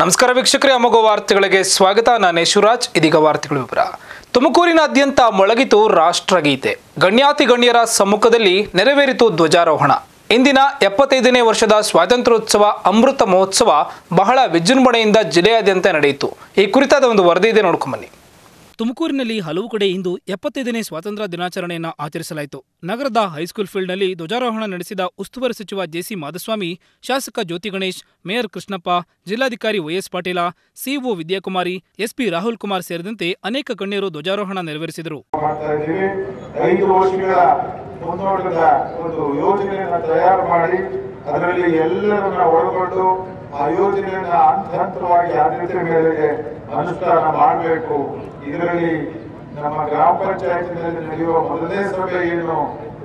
ನಮಸ್ಕಾರ ವೀಕ್ಷಕರೇ ಅಮೋಘ ವಾರ್ತೆಗಳಿಗೆ ಸ್ವಾಗತ ನಾನು ಯಶುರಾಜ್ ಇದೀಗ ವಾರ್ತೆಗಳ ವಿವರ ತುಮಕೂರಿನಾದ್ಯಂತ ಮೊಳಗಿತು ರಾಷ್ಟ್ರಗೀತೆ ಗಣ್ಯಾತಿ ಗಣ್ಯರ ಸಮ್ಮುಖದಲ್ಲಿ ನೆರವೇರಿತು ಧ್ವಜಾರೋಹಣ ಇಂದಿನ ಎಪ್ಪತ್ತೈದನೇ ವರ್ಷದ ಸ್ವಾತಂತ್ರ್ಯೋತ್ಸವ ಅಮೃತ ಮಹೋತ್ಸವ ಬಹಳ ವಿಜೃಂಭಣೆಯಿಂದ ಜಿಲ್ಲೆಯಾದ್ಯಂತ ನಡೆಯಿತು ಈ ಕುರಿತಾದ ಒಂದು ವರದಿ ಇದೆ ನೋಡ್ಕೊಂಬನ್ನಿ ತುಮಕೂರಿನಲ್ಲಿ ಹಲವು ಕಡೆ ಇಂದು ಎಪ್ಪತ್ತೈದನೇ ಸ್ವಾತಂತ್ರ್ಯ ದಿನಾಚರಣೆಯನ್ನು ಆಚರಿಸಲಾಯಿತು ನಗರದ ಹೈಸ್ಕೂಲ್ ಫೀಲ್ಡ್ನಲ್ಲಿ ಧ್ವಜಾರೋಹಣ ನಡೆಸಿದ ಉಸ್ತುವಾರಿ ಸಚಿವ ಜೆಸಿ ಮಾಧುಸ್ವಾಮಿ ಶಾಸಕ ಜ್ಯೋತಿ ಗಣೇಶ್ ಮೇಯರ್ ಕೃಷ್ಣಪ್ಪ ಜಿಲ್ಲಾಧಿಕಾರಿ YS Patil CEO Vidyakumari SP Rahul Kumar ಸೇರಿದಂತೆ ಅನೇಕ ಗಣ್ಯರು ಧ್ವಜಾರೋಹಣ ನೆರವೇರಿಸಿದರು ಮಾಡ್ತಾ ಇದ್ದೀವಿ ಐದು ವರ್ಷಗಳ ಮುನ್ನೋಟದ ಒಂದು ಯೋಜನೆಯನ್ನ ತಯಾರು ಮಾಡಿ ಅದರಲ್ಲಿ ಎಲ್ಲರನ್ನ ಒಳಗೊಂಡು ಆ ಯೋಜನೆಯನ್ನ ಹಂತ ಹಂತವಾಗಿ ಆದ್ಯತೆ ಮೇರೆಗೆ ಅನುಷ್ಠಾನ ಮಾಡಬೇಕು ಇದರಲ್ಲಿ ನಮ್ಮ ಗ್ರಾಮ ಪಂಚಾಯತಿನಲ್ಲಿ ನಡೆಯುವ ಮೊದಲನೇ ಸಭೆ ಏನು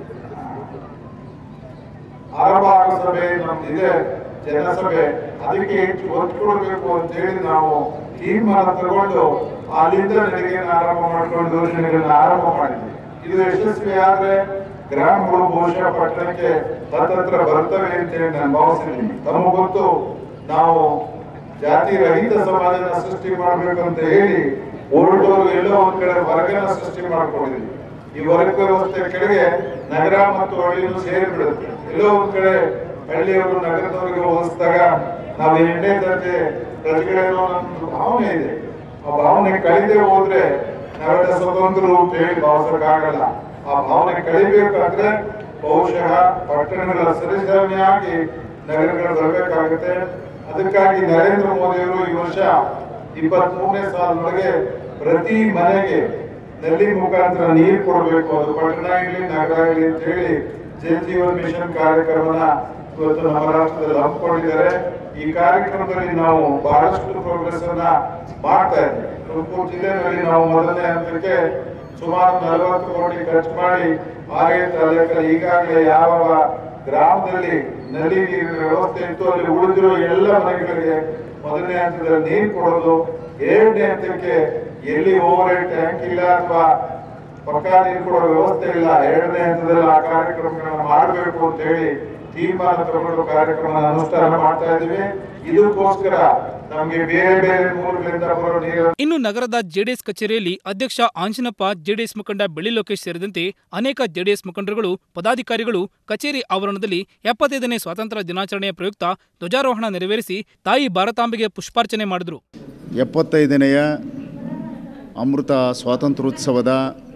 ಆರಂಭ ಸಭೆ ನಮ್ದಿದೆ ಜನಸಭೆ ಅದಕ್ಕೆ ಹೆಚ್ಚು ಒತ್ತು ಕೊಡಬೇಕು ಅಂತ ಹೇಳಿ ನಾವು ತೀರ್ಮಾನ ತಗೊಂಡು ಅಲ್ಲಿಂದ ನಡಿಗೆಯನ್ನು ಆರಂಭ ಮಾಡ್ಕೊಂಡು ಯೋಜನೆಗಳನ್ನ ಆರಂಭ ಮಾಡಿದ್ವಿ ಇದು ಯಶಸ್ವಿ ಆದ್ರೆ ಗ್ರಾಮಗಳು ಬಹುಶಃ ಪಟ್ಟಣಕ್ಕೆ ಹತ್ತತ್ರ ಬರ್ತವೆ ಅಂತ ಹೇಳಿ ನಾನು ಭಾವಿಸಿದ್ದೀನಿ ತಮಗೆ ಗೊತ್ತು ನಾವು ಜಾತಿ ರಹಿತ ಸಮಾಜನ ಸೃಷ್ಟಿ ಮಾಡ್ಬೇಕು ಅಂತ ಹೇಳಿ ಹೊರಟೋರು ಎಲ್ಲೋ ಒಂದ್ ಕಡೆ ವರ್ಗನ ಸೃಷ್ಟಿ ಮಾಡ್ಕೊಂಡಿದ್ವಿ ಈ ವರ್ಗ ವ್ಯವಸ್ಥೆ ಕೆಳಗೆ ನಗರ ಮತ್ತು ಹಳ್ಳಿನೂ ಸೇರಿಬಿಡುತ್ತೆ ಎಲ್ಲೋ ಒಂದ್ ಕಡೆ ಹಳ್ಳಿಯವರು ನಗರದವರಿಗೆ ಹೋಲಿಸಿದಾಗ ನಾವು ಎರಡನೇ ದರ್ಜೆ ಪ್ರಜೆಗಳೇನೋ ನಮ್ದು ಭಾವನೆ ಇದೆ ಆ ಭಾವನೆ ಕಳೆದೇ ಹೋದ್ರೆ ನಾವೆಲ್ಲ ಸ್ವತಂತ್ರರು ಅಂತ ಹೇಳಿ ಭಾವಿಸಕ್ಕಾಗಲ್ಲ ಆ ಭಾವನೆ ಕಳಿಬೇಕಾದ್ರೆ ಬಹುಶಃ ಪಟ್ಟಣಗಳ ಸರಿಸಮನಾಗಿ ನಗರಗಳು ಬರಬೇಕಾಗುತ್ತೆ ಅದಕ್ಕಾಗಿ ನರೇಂದ್ರ ಮೋದಿ ಅವರು ಈ ವರ್ಷ ಇಪ್ಪತ್ತ್ ಮೂರನೇ ಸಾಲಿನೊಳಗೆ ಪ್ರತಿ ಮನೆಗೆ ನಲ್ಲಿ ಮುಖಾಂತರ ನೀರು ಕೊಡಬೇಕು ಅದು ಪಟ್ಟಣ ಇರಲಿ ನಗರ ಇರಲಿ ಅಂತ ಹೇಳಿ ಜಲ್ ಜೀವನ್ ಮಿಷನ್ ಕಾರ್ಯಕ್ರಮನ ಇವತ್ತು ನಮ್ಮ ರಾಷ್ಟ್ರದಲ್ಲಿ ಹಮ್ಮಿಕೊಂಡಿದ್ದಾರೆ ಈ ಕಾರ್ಯಕ್ರಮದಲ್ಲಿ ನಾವು ಬಹಳಷ್ಟು ಪ್ರೋಗ್ರೆಸ್ ಅನ್ನ ಮಾಡ್ತಾ ಇದ್ದೇವೆ ತುಮಕೂರು ಜಿಲ್ಲೆಯಲ್ಲಿ ನಾವು ಮೊದಲನೇ ಹಂತಕ್ಕೆ ಸುಮಾರು ನಲವತ್ತು ಕೋಟಿ ಖರ್ಚು ಮಾಡಿ ಆಡಳಿತ ತಾಲೂಕಲ್ಲಿ ಈಗಾಗಲೇ ಯಾವ ಗ್ರಾಮದಲ್ಲಿ ನಲ್ಲಿ ನೀರಿನ ವ್ಯವಸ್ಥೆ ಇತ್ತು ಅಲ್ಲಿ ಉಳಿದಿರೋ ಎಲ್ಲ ಮನೆಗಳಿಗೆ ಮೊದಲನೇ ಹಂತದಲ್ಲಿ ನೀರು ಕೊಡೋದು ಎರಡನೇ ಹಂತಕ್ಕೆ ಎಲ್ಲಿ ಓವರ್ ಟ್ಯಾಂಕ್ ಇಲ್ಲ ಅಥವಾ ಪಕ್ಕಾ ನೀರು ಕೊಡೋ ವ್ಯವಸ್ಥೆ ಇಲ್ಲ ಎರಡನೇ ಹಂತದಲ್ಲಿ ಆ ಕಾರ್ಯಕ್ರಮಗಳನ್ನ ಮಾಡಬೇಕು ಅಂತ ಹೇಳಿ ತೀರ್ಮಾನ ತಗೊಂಡು ಕಾರ್ಯಕ್ರಮ ಅನುಷ್ಠಾನ ಮಾಡ್ತಾ ಇದೀವಿ ಇದಕ್ಕೋಸ್ಕರ ನಮ್ಗೆ ಬೇರೆ ಬೇರೆ ಮೂಲಗಳಿಂದ ಬರೋ ನೀರು ಇನ್ನು ನಗರದ ಜೆಡಿಎಸ್ ಕಚೇರಿಯಲ್ಲಿ ಅಧ್ಯಕ್ಷ ಆಂಜನಪ್ಪ ಜೆಡಿಎಸ್ ಮುಖಂಡ ಬೆಳ್ಳಿ ಲೋಕೇಶ್ ಸೇರಿದಂತೆ ಅನೇಕ ಜೆಡಿಎಸ್ ಮುಖಂಡರುಗಳು ಪದಾಧಿಕಾರಿಗಳು ಕಚೇರಿ ಆವರಣದಲ್ಲಿ ಎಪ್ಪತ್ತೈದನೇ ಸ್ವಾತಂತ್ರ್ಯ ದಿನಾಚರಣೆಯ ಪ್ರಯುಕ್ತ ಧ್ವಜಾರೋಹಣ ನೆರವೇರಿಸಿ ತಾಯಿ ಭಾರತಾಂಬೆಗೆ ಪುಷ್ಪಾರ್ಚನೆ ಮಾಡಿದರು ಎಪ್ಪತ್ತೈದನೆಯ ಅಮೃತ ಸ್ವಾತಂತ್ರ್ಯೋತ್ಸವದ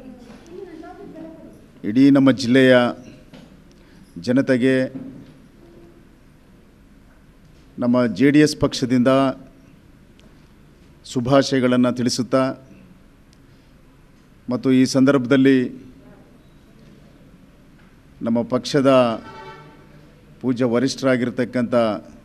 ಇಡೀ ನಮ್ಮ ಜಿಲ್ಲೆಯ ಜನತೆಗೆ ನಮ್ಮ ಜೆ ಡಿ ಎಸ್ ಪಕ್ಷದಿಂದ ಶುಭಾಶಯಗಳನ್ನು ತಿಳಿಸುತ್ತಾ ಮತ್ತು ಈ ಸಂದರ್ಭದಲ್ಲಿ ನಮ್ಮ ಪಕ್ಷದ ಪೂಜ್ಯ ವರಿಷ್ಠರಾಗಿರ್ತಕ್ಕಂಥ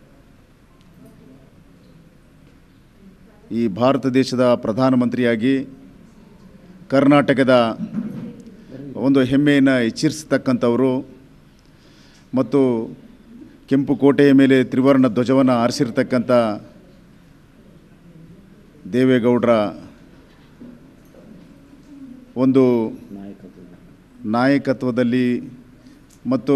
ಈ ಭಾರತ ದೇಶದ ಪ್ರಧಾನಮಂತ್ರಿಯಾಗಿ ಕರ್ನಾಟಕದ ಒಂದು ಹೆಮ್ಮೆಯನ್ನು ಹೆಚ್ಚಿರಿಸ್ತಕ್ಕಂಥವರು ಮತ್ತು ಕೆಂಪು ಕೋಟೆಯ ಮೇಲೆ ತ್ರಿವರ್ಣ ಧ್ವಜವನ್ನು ಆರಿಸಿರ್ತಕ್ಕಂಥ ದೇವೇಗೌಡರ ಒಂದು ನಾಯಕತ್ವದಲ್ಲಿ ಮತ್ತು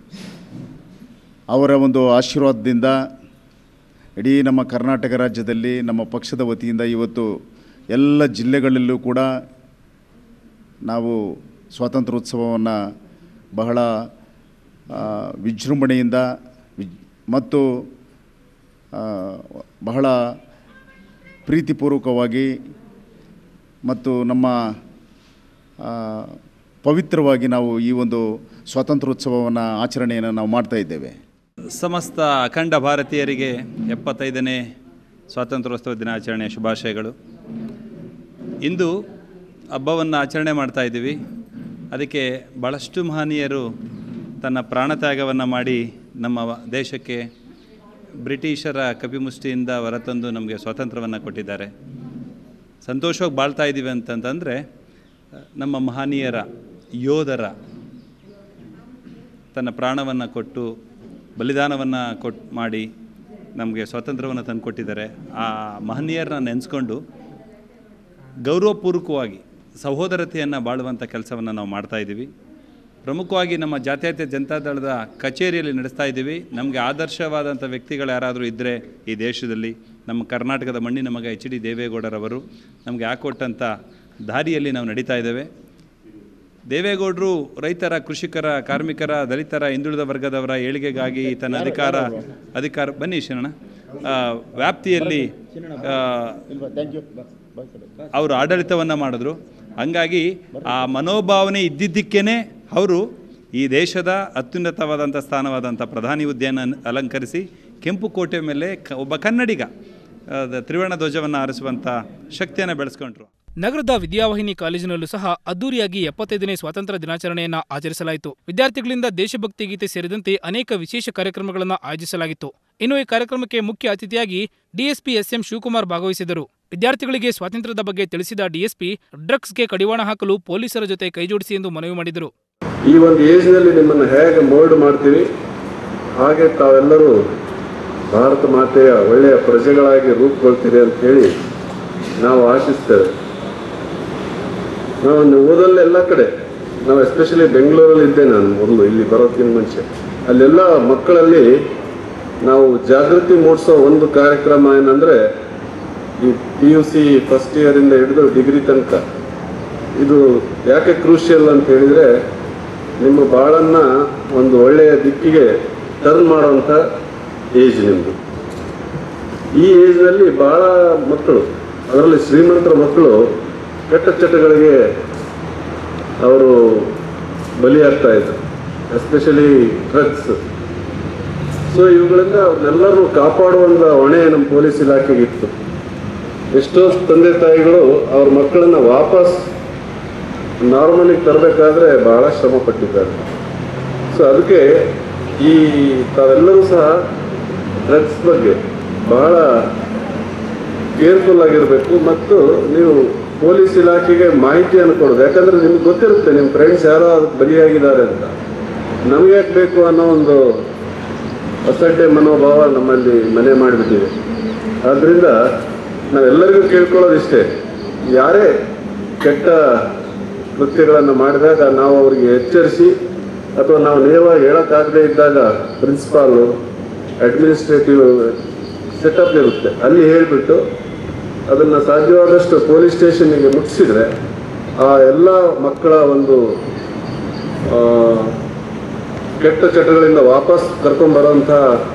ಅವರ ಒಂದು ಆಶೀರ್ವಾದದಿಂದ ಇಡೀ ನಮ್ಮ ಕರ್ನಾಟಕ ರಾಜ್ಯದಲ್ಲಿ ನಮ್ಮ ಪಕ್ಷದ ವತಿಯಿಂದ ಇವತ್ತು ಎಲ್ಲ ಜಿಲ್ಲೆಗಳಲ್ಲೂ ಕೂಡ ನಾವು ಸ್ವಾತಂತ್ರ್ಯೋತ್ಸವವನ್ನು ಬಹಳ ಆ, ವಿಜೃಂಭಣೆಯಿಂದ ವಿಜ್ ಮತ್ತು ಆ, ಬಹಳ ಪ್ರೀತಿಪೂರ್ವಕವಾಗಿ ಮತ್ತು ನಮ್ಮ ಆ, ಪವಿತ್ರವಾಗಿ ನಾವು ಈ ಒಂದು ಸ್ವಾತಂತ್ರ್ಯೋತ್ಸವವನ್ನು ಆಚರಣೆಯನ್ನು ನಾವು ಮಾಡ್ತಾ ಇದ್ದೇವೆ ಸಮಸ್ತ ಅಖಂಡ ಭಾರತೀಯರಿಗೆ ಎಪ್ಪತ್ತೈದನೇ ಸ್ವಾತಂತ್ರ್ಯೋತ್ಸವ ದಿನಾಚರಣೆಯ ಶುಭಾಶಯಗಳು ಇಂದು ಹಬ್ಬವನ್ನು ಆಚರಣೆ ಮಾಡ್ತಾ ಇದ್ದೀವಿ ಅದಕ್ಕೆ ಭಾಳಷ್ಟು ಮಹನೀಯರು ತನ್ನ ಪ್ರಾಣತ್ಯಾಗವನ್ನು ಮಾಡಿ ನಮ್ಮ ದೇಶಕ್ಕೆ ಬ್ರಿಟಿಷರ ಕಪಿಮುಷ್ಟಿಯಿಂದ ಹೊರತಂದು ನಮಗೆ ಸ್ವಾತಂತ್ರ್ಯವನ್ನು ಕೊಟ್ಟಿದ್ದಾರೆ ಸಂತೋಷವಾಗಿ ಬಾಳ್ತಾ ಇದ್ದೀವಿ ಅಂತಂತಂದರೆ ನಮ್ಮ ಮಹನೀಯರ ಯೋಧರ ತನ್ನ ಪ್ರಾಣವನ್ನು ಕೊಟ್ಟು ಬಲಿದಾನವನ್ನು ಕೊಟ್ಟು ಮಾಡಿ ನಮಗೆ ಸ್ವಾತಂತ್ರ್ಯವನ್ನು ತಂದುಕೊಟ್ಟಿದ್ದಾರೆ ಆ ಮಹನೀಯರನ್ನ ನೆನೆಸ್ಕೊಂಡು ಗೌರವಪೂರ್ವಕವಾಗಿ ಸಹೋದರತೆಯನ್ನು ಬಾಳುವಂಥ ಕೆಲಸವನ್ನು ನಾವು ಮಾಡ್ತಾ ಇದ್ದೀವಿ ಪ್ರಮುಖವಾಗಿ ನಮ್ಮ ಜಾತ್ಯತೀತ ಜನತಾದಳದ ಕಚೇರಿಯಲ್ಲಿ ನಡೆಸ್ತಾ ಇದ್ದೀವಿ ನಮಗೆ ಆದರ್ಶವಾದಂಥ ವ್ಯಕ್ತಿಗಳು ಯಾರಾದರೂ ಇದ್ದರೆ ಈ ದೇಶದಲ್ಲಿ ನಮ್ಮ ಕರ್ನಾಟಕದ ಮಣ್ಣಿನ ಮಗ ಎಚ್ ಡಿ ದೇವೇಗೌಡರವರು ನಮಗೆ ಹಾಕೊಟ್ಟಂಥ ದಾರಿಯಲ್ಲಿ ನಾವು ನಡೀತಾ ಇದ್ದೇವೆ ದೇವೇಗೌಡರು ರೈತರ ಕೃಷಿಕರ ಕಾರ್ಮಿಕರ ದಲಿತರ ಹಿಂದುಳಿದ ವರ್ಗದವರ ಏಳಿಗೆಗಾಗಿ ತನ್ನ ಅಧಿಕಾರ ಅಧಿಕಾರ ಬನ್ನಿ ಶರಣ ಆ, ವ್ಯಾಪ್ತಿಯಲ್ಲಿ ಆ, ಅವರು ಆಡಳಿತವನ್ನು ಮಾಡಿದ್ರು ಹಂಗಾಗಿ ಆ ಮನೋಭಾವನೆ ಇದ್ದಿದ್ದಕ್ಕೇ ಅವರು ಈ ದೇಶದ ಅತ್ಯುನ್ನತವಾದಂಥ ಸ್ಥಾನವಾದಂಥ ಪ್ರಧಾನಿ ಹುದ್ದೆಯನ್ನು ಅಲಂಕರಿಸಿ ಕೆಂಪು ಕೋಟೆ ಮೇಲೆ ಕ ಒಬ್ಬ ಕನ್ನಡಿಗ ಆ, ದ- ತ್ರಿವರ್ಣ ಧ್ವಜವನ್ನು ಹಾರಿಸುವಂಥ ಶಕ್ತಿಯನ್ನು ಬೆಳೆಸ್ಕೊಂಡ್ರು ನಗರದ ವಿದ್ಯಾವಾಹಿನಿ ಕಾಲೇಜಿನಲ್ಲೂ ಸಹ ಅದ್ದೂರಿಯಾಗಿ ಎಪ್ಪತ್ತೈದನೇ ಸ್ವಾತಂತ್ರ್ಯ ದಿನಾಚರಣೆಯನ್ನ ಆಚರಿಸಲಾಯಿತು ವಿದ್ಯಾರ್ಥಿಗಳಿಂದ ದೇಶಭಕ್ತಿ ಗೀತೆ ಸೇರಿದಂತೆ ಅನೇಕ ವಿಶೇಷ ಕಾರ್ಯಕ್ರಮಗಳನ್ನು ಆಯೋಜಿಸಲಾಗಿತ್ತು ಇನ್ನು ಈ ಕಾರ್ಯಕ್ರಮಕ್ಕೆ ಮುಖ್ಯ ಅತಿಥಿಯಾಗಿ ಡಿಎಸ್ಪಿ ಎಸ್ಎಂ ಶಿವಕುಮಾರ್ ಭಾಗವಹಿಸಿದರು ವಿದ್ಯಾರ್ಥಿಗಳಿಗೆ ಸ್ವಾತಂತ್ರ್ಯದ ಬಗ್ಗೆ ತಿಳಿಸಿದ ಡಿಎಸ್ಪಿ ಡ್ರಗ್ಸ್ಗೆ ಕಡಿವಾಣ ಹಾಕಲು ಪೊಲೀಸರ ಜೊತೆ ಕೈಜೋಡಿಸಿ ಎಂದು ಮನವಿ ಮಾಡಿದರು ಈ ಒಂದು ಏಜ್ನಲ್ಲಿ ನಿಮ್ಮನ್ನು ಹೇಗೆ ಮೋಲ್ಡ್ ಮಾಡ್ತೀವಿ ಹಾಗೆ ತಾವೆಲ್ಲರೂ ಭಾರತ ಮಾತೆಯ ಒಳ್ಳೆಯ ಪ್ರಜೆಗಳಾಗಿ ರೂಪುಗೊಳ್ತೀರಿ ಅಂತ ಹೇಳಿ ನಾವು ಆಶಿಸ್ತೇವೆ ನಾವು ಓದಲ್ಲ ಎಲ್ಲ ಕಡೆ ನಾವು ಎಸ್ಪೆಷಲಿ ಬೆಂಗಳೂರಲ್ಲಿ ಇದ್ದೆ ನಾನು ಮೊದಲು ಇಲ್ಲಿ ಬರೋದಕ್ಕಿಂತ ಮುಂಚೆ ಅಲ್ಲೆಲ್ಲ ಮಕ್ಕಳಲ್ಲಿ ನಾವು ಜಾಗೃತಿ ಮೂಡಿಸೋ ಒಂದು ಕಾರ್ಯಕ್ರಮ ಏನಂದ್ರೆ ಈ ಪಿ ಯು ಸಿ ಫಸ್ಟ್ ಇಯರಿಂದ ಹಿಡಿದು ಡಿಗ್ರಿ ತನಕ ಇದು ಯಾಕೆ ಕ್ರೂಷಿಯಲ್ ಅಂತ ಹೇಳಿದ್ರೆ ನಿಮ್ಮ ಬಾಳನ್ನ ಒಂದು ಒಳ್ಳೆಯ ದಿಕ್ಕಿಗೆ ಟರ್ನ್ ಮಾಡುವಂಥ ಏಜ್ ನಿಮ್ಮದು ಈ ಏಜ್ನಲ್ಲಿ ಬಹಳ ಮಕ್ಕಳು ಅದರಲ್ಲಿ ಶ್ರೀಮಂತರ ಮಕ್ಕಳು ಕೆಟ್ಟ ಚಟಗಳಿಗೆ ಅವರು ಬಲಿಯಾಗ್ತಾ ಇದ್ರು ಎಸ್ಪೆಷಲಿ ಡ್ರಗ್ಸ್ ಸೊ ಇವುಗಳಿಂದ ಅವ್ರನ್ನೆಲ್ಲರೂ ಕಾಪಾಡುವಂಥ ಹೊಣೆ ನಮ್ಮ ಪೊಲೀಸ್ ಇಲಾಖೆಗೆ ಇತ್ತು ಎಷ್ಟೋ ತಂದೆ ತಾಯಿಗಳು ಅವ್ರ ಮಕ್ಕಳನ್ನ ವಾಪಸ್ ನಾರ್ಮಲಿಗೆ ತರಬೇಕಾದ್ರೆ ಬಹಳ ಶ್ರಮ ಪಟ್ಟಿದ್ದಾರೆ ಸೊ ಅದಕ್ಕೆ ಈ ತಾವೆಲ್ಲರೂ ಸಹ ಡ್ರಗ್ಸ್ ಬಗ್ಗೆ ಬಹಳ ಕೇರ್ಫುಲ್ ಆಗಿರಬೇಕು ಮತ್ತು ನೀವು ಪೊಲೀಸ್ ಇಲಾಖೆಗೆ ಮಾಹಿತಿಯನ್ನು ಕೊಡೋದು ಯಾಕಂದ್ರೆ ನಿಮ್ಗೆ ಗೊತ್ತಿರುತ್ತೆ ನಿಮ್ಮ ಫ್ರೆಂಡ್ಸ್ ಯಾರೋ ಅದಕ್ಕೆ ಬಲಿಯಾಗಿದ್ದಾರೆ ಅಂತ ನಮಗೆ ಯಾಕೆ ಬೇಕು ಅನ್ನೋ ಒಂದು ಅಸಡ್ಡೆ ಮನೋಭಾವ ನಮ್ಮಲ್ಲಿ ಮನೆ ಮಾಡಿಬಿಟ್ಟಿದೆ ಆದ್ದರಿಂದ ನಾವೆಲ್ಲರಿಗೂ ಕೇಳ್ಕೊಳ್ಳೋದಿಷ್ಟೇ ಯಾರೇ ಕೆಟ್ಟ ಕೃತ್ಯಗಳನ್ನು ಮಾಡಿದಾಗ ನಾವು ಅವರಿಗೆ ಎಚ್ಚರಿಸಿ ಅಥವಾ ನಾವು ನೇರವಾಗಿ ಹೇಳೋಕ್ಕಾಗದೇ ಇದ್ದಾಗ ಪ್ರಿನ್ಸಿಪಾಲು ಅಡ್ಮಿನಿಸ್ಟ್ರೇಟಿವ್ ಸೆಟಪ್ ಇರುತ್ತೆ ಅಲ್ಲಿ ಹೇಳಿಬಿಟ್ಟು ಅದನ್ನು ಸಾಧ್ಯವಾದಷ್ಟು ಪೊಲೀಸ್ ಸ್ಟೇಷನ್ನಿಗೆ ಮುಟ್ಟಿಸಿದ್ರೆ ಆ ಎಲ್ಲ ಮಕ್ಕಳ ಒಂದು ಆ, ಕೆಟ್ಟ ಚಟಗಳಿಂದ ವಾಪಸ್ ಕರ್ಕೊಂಡ್ಬರೋಂಥ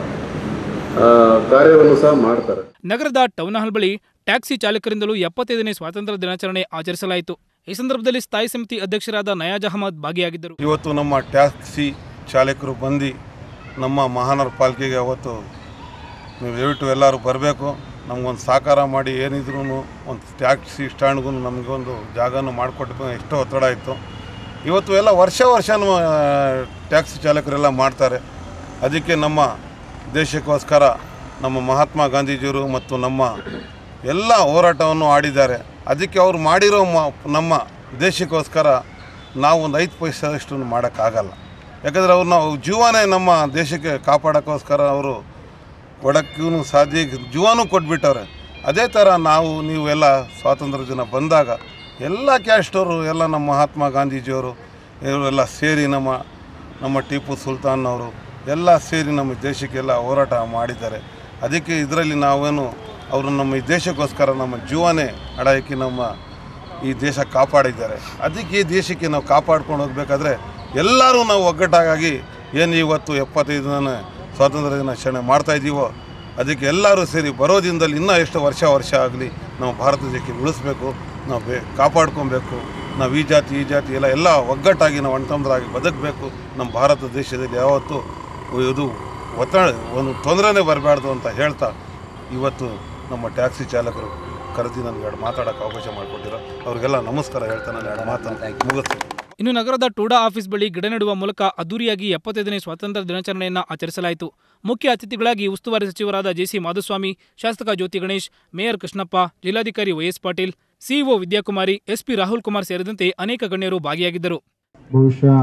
ಆ, ಕಾರ್ಯವನ್ನು ಸಹ ಮಾಡ್ತಾರೆ ನಗರದ ಟೌನ್ ಹಾಲ್ ಬಳಿ ಟ್ಯಾಕ್ಸಿ ಚಾಲಕರಿಂದಲೂ ಎಪ್ಪತ್ತೈದನೇ ಸ್ವಾತಂತ್ರ್ಯ ದಿನಾಚರಣೆ ಆಚರಿಸಲಾಯಿತು ಈ ಸಂದರ್ಭದಲ್ಲಿ ಸ್ಥಾಯಿ ಸಮಿತಿ ಅಧ್ಯಕ್ಷರಾದ ನಯಾಜ್ ಅಹಮದ್ ಭಾಗಿಯಾಗಿದ್ದರು ಇವತ್ತು ನಮ್ಮ ಟ್ಯಾಕ್ಸಿ ಚಾಲಕರು ಬಂದು ನಮ್ಮ ಮಹಾನಗರ ಪಾಲಿಕೆಗೆ ಅವತ್ತು ನೀವು ದಯವಿಟ್ಟು ಎಲ್ಲರೂ ಬರಬೇಕು ನಮಗೊಂದು ಸಹಕಾರ ಮಾಡಿ ಏನಿದ್ರು ಒಂದು ಟ್ಯಾಕ್ಸಿ ಸ್ಟ್ಯಾಂಡ್ಗೂ ನಮಗೊಂದು ಜಾಗನೂ ಮಾಡಿಕೊಟ್ಟು ಎಷ್ಟೋ ಒತ್ತಡ ಇತ್ತು ಇವತ್ತು ಎಲ್ಲ ವರ್ಷ ವರ್ಷನೂ ಆ, ಟ್ಯಾಕ್ಸಿ ಚಾಲಕರೆಲ್ಲ ಮಾಡ್ತಾರೆ ಅದಕ್ಕೆ ನಮ್ಮ ದೇಶಕ್ಕೋಸ್ಕರ ನಮ್ಮ ಮಹಾತ್ಮ ಗಾಂಧೀಜಿಯವರು ಮತ್ತು ನಮ್ಮ ಎಲ್ಲ ಹೋರಾಟವನ್ನು ಆಡಿದ್ದಾರೆ ಅದಕ್ಕೆ ಅವ್ರು ಮಾಡಿರೋ ಮ- ನಮ್ಮ ದೇಶಕ್ಕೋಸ್ಕರ ನಾವು ಒಂದು ಐದು ಪೈಸೆಷ್ಟು ಮಾಡೋಕ್ಕಾಗಲ್ಲ ಯಾಕಂದರೆ ಅವ್ರು ನಾವು ಜೀವನೇ ನಮ್ಮ ದೇಶಕ್ಕೆ ಕಾಪಾಡೋಕ್ಕೋಸ್ಕರ ಅವರು ಕೊಡೋಕ್ಕೂ ಸಾಧ್ಯ ಜೀವನೂ ಕೊಟ್ಬಿಟ್ಟವ್ರೆ ಅದೇ ಥರ ನಾವು ನೀವು ಎಲ್ಲ ಸ್ವಾತಂತ್ರ್ಯ ದಿನ ಬಂದಾಗ ಎಲ್ಲ ಕ್ಯಾಸ್ಟವರು ಎಲ್ಲ ನಮ್ಮ ಮಹಾತ್ಮ ಗಾಂಧೀಜಿಯವರು ಇವರೆಲ್ಲ ಸೇರಿ ನಮ್ಮ ನಮ್ಮ ಟಿಪ್ಪು ಸುಲ್ತಾನ್ ಅವರು ಎಲ್ಲ ಸೇರಿ ನಮ್ಮ ದೇಶಕ್ಕೆಲ್ಲ ಹೋರಾಟ ಮಾಡಿದ್ದಾರೆ ಅದಕ್ಕೆ ಇದರಲ್ಲಿ ನಾವೇನು ಅವರು ನಮ್ಮ ಈ ದೇಶಕ್ಕೋಸ್ಕರ ನಮ್ಮ ಜೀವನೇ ಅಡಾಕಿ ನಮ್ಮ ಈ ದೇಶ ಕಾಪಾಡಿದ್ದಾರೆ ಅದಕ್ಕೆ ಈ ದೇಶಕ್ಕೆ ನಾವು ಕಾಪಾಡ್ಕೊಂಡು ಹೋಗ್ಬೇಕಾದ್ರೆ ಎಲ್ಲರೂ ನಾವು ಒಗ್ಗಟ್ಟಾಗಿ ಏನು ಇವತ್ತು ಎಪ್ಪತ್ತೈದನೇ ಸ್ವಾತಂತ್ರ್ಯ ದಿನಾಚರಣೆ ಮಾಡ್ತಾ ಇದ್ದೀವೋ ಅದಕ್ಕೆ ಎಲ್ಲರೂ ಸೇರಿ ಬರೋ ದಿನದಲ್ಲಿ ಇನ್ನೂ ಎಷ್ಟು ವರ್ಷ ವರ್ಷ ಆಗಲಿ ನಾವು ಭಾರತ ದೇಶಕ್ಕೆ ಉಳಿಸ್ಬೇಕು ನಾವು ಬೇ ಕಾಪಾಡ್ಕೊಬೇಕು ನಾವು ಈ ಜಾತಿ ಈ ಜಾತಿ ಎಲ್ಲ ಎಲ್ಲ ಒಗ್ಗಟ್ಟಾಗಿ ನಾವು ಅಣ್ತಂದ್ರಾಗಿ ಬದುಕಬೇಕು ನಮ್ಮ ಭಾರತ ದೇಶದಲ್ಲಿ ಯಾವತ್ತೂ ಇದು ಒತ್ತಡ ಒಂದು ತೊಂದರೆನೇ ಬರಬಾರ್ದು ಅಂತ ಹೇಳ್ತಾ ಇವತ್ತು ನಮ್ಮ ಟ್ಯಾಕ್ಸಿ ಚಾಲಕರು ಕರೆದಿ ನನಗೆ ಎರಡು ಮಾತಾಡೋಕ್ಕೆ ಅವಕಾಶ ಮಾಡಿಕೊಟ್ಟಿರೋ ಅವ್ರಿಗೆಲ್ಲ ನಮಸ್ಕಾರ ಹೇಳ್ತಾ ನಾನು ಎರಡು ಮಾತನ್ನು ಮುಗಿಸ್ತೀನಿ ಇನ್ನು ನಗರದ ಟೂಡಾ ಆಫೀಸ್ ಬಳಿ ಗಿಡ ನೆಡುವ ಮೂಲಕ ಅದ್ದೂರಿಯಾಗಿ ಎಪ್ಪತ್ತೈದನೇ ಸ್ವಾತಂತ್ರ್ಯ ದಿನಾಚರಣೆಯನ್ನ ಆಚರಿಸಲಾಯಿತು ಮುಖ್ಯ ಅತಿಥಿಗಳಾಗಿ ಉಸ್ತುವಾರಿ ಸಚಿವರಾದ ಜೆಸಿ ಮಾಧುಸ್ವಾಮಿ ಶಾಸಕ ಜ್ಯೋತಿ ಗಣೇಶ್ ಮೇಯರ್ ಕೃಷ್ಣಪ್ಪ ಜಿಲ್ಲಾಧಿಕಾರಿ YS Patil CEO Vidyakumari SP Rahul Kumar ಸೇರಿದಂತೆ ಅನೇಕ ಗಣ್ಯರು ಭಾಗಿಯಾಗಿದ್ದರು ಬಹುಶಃ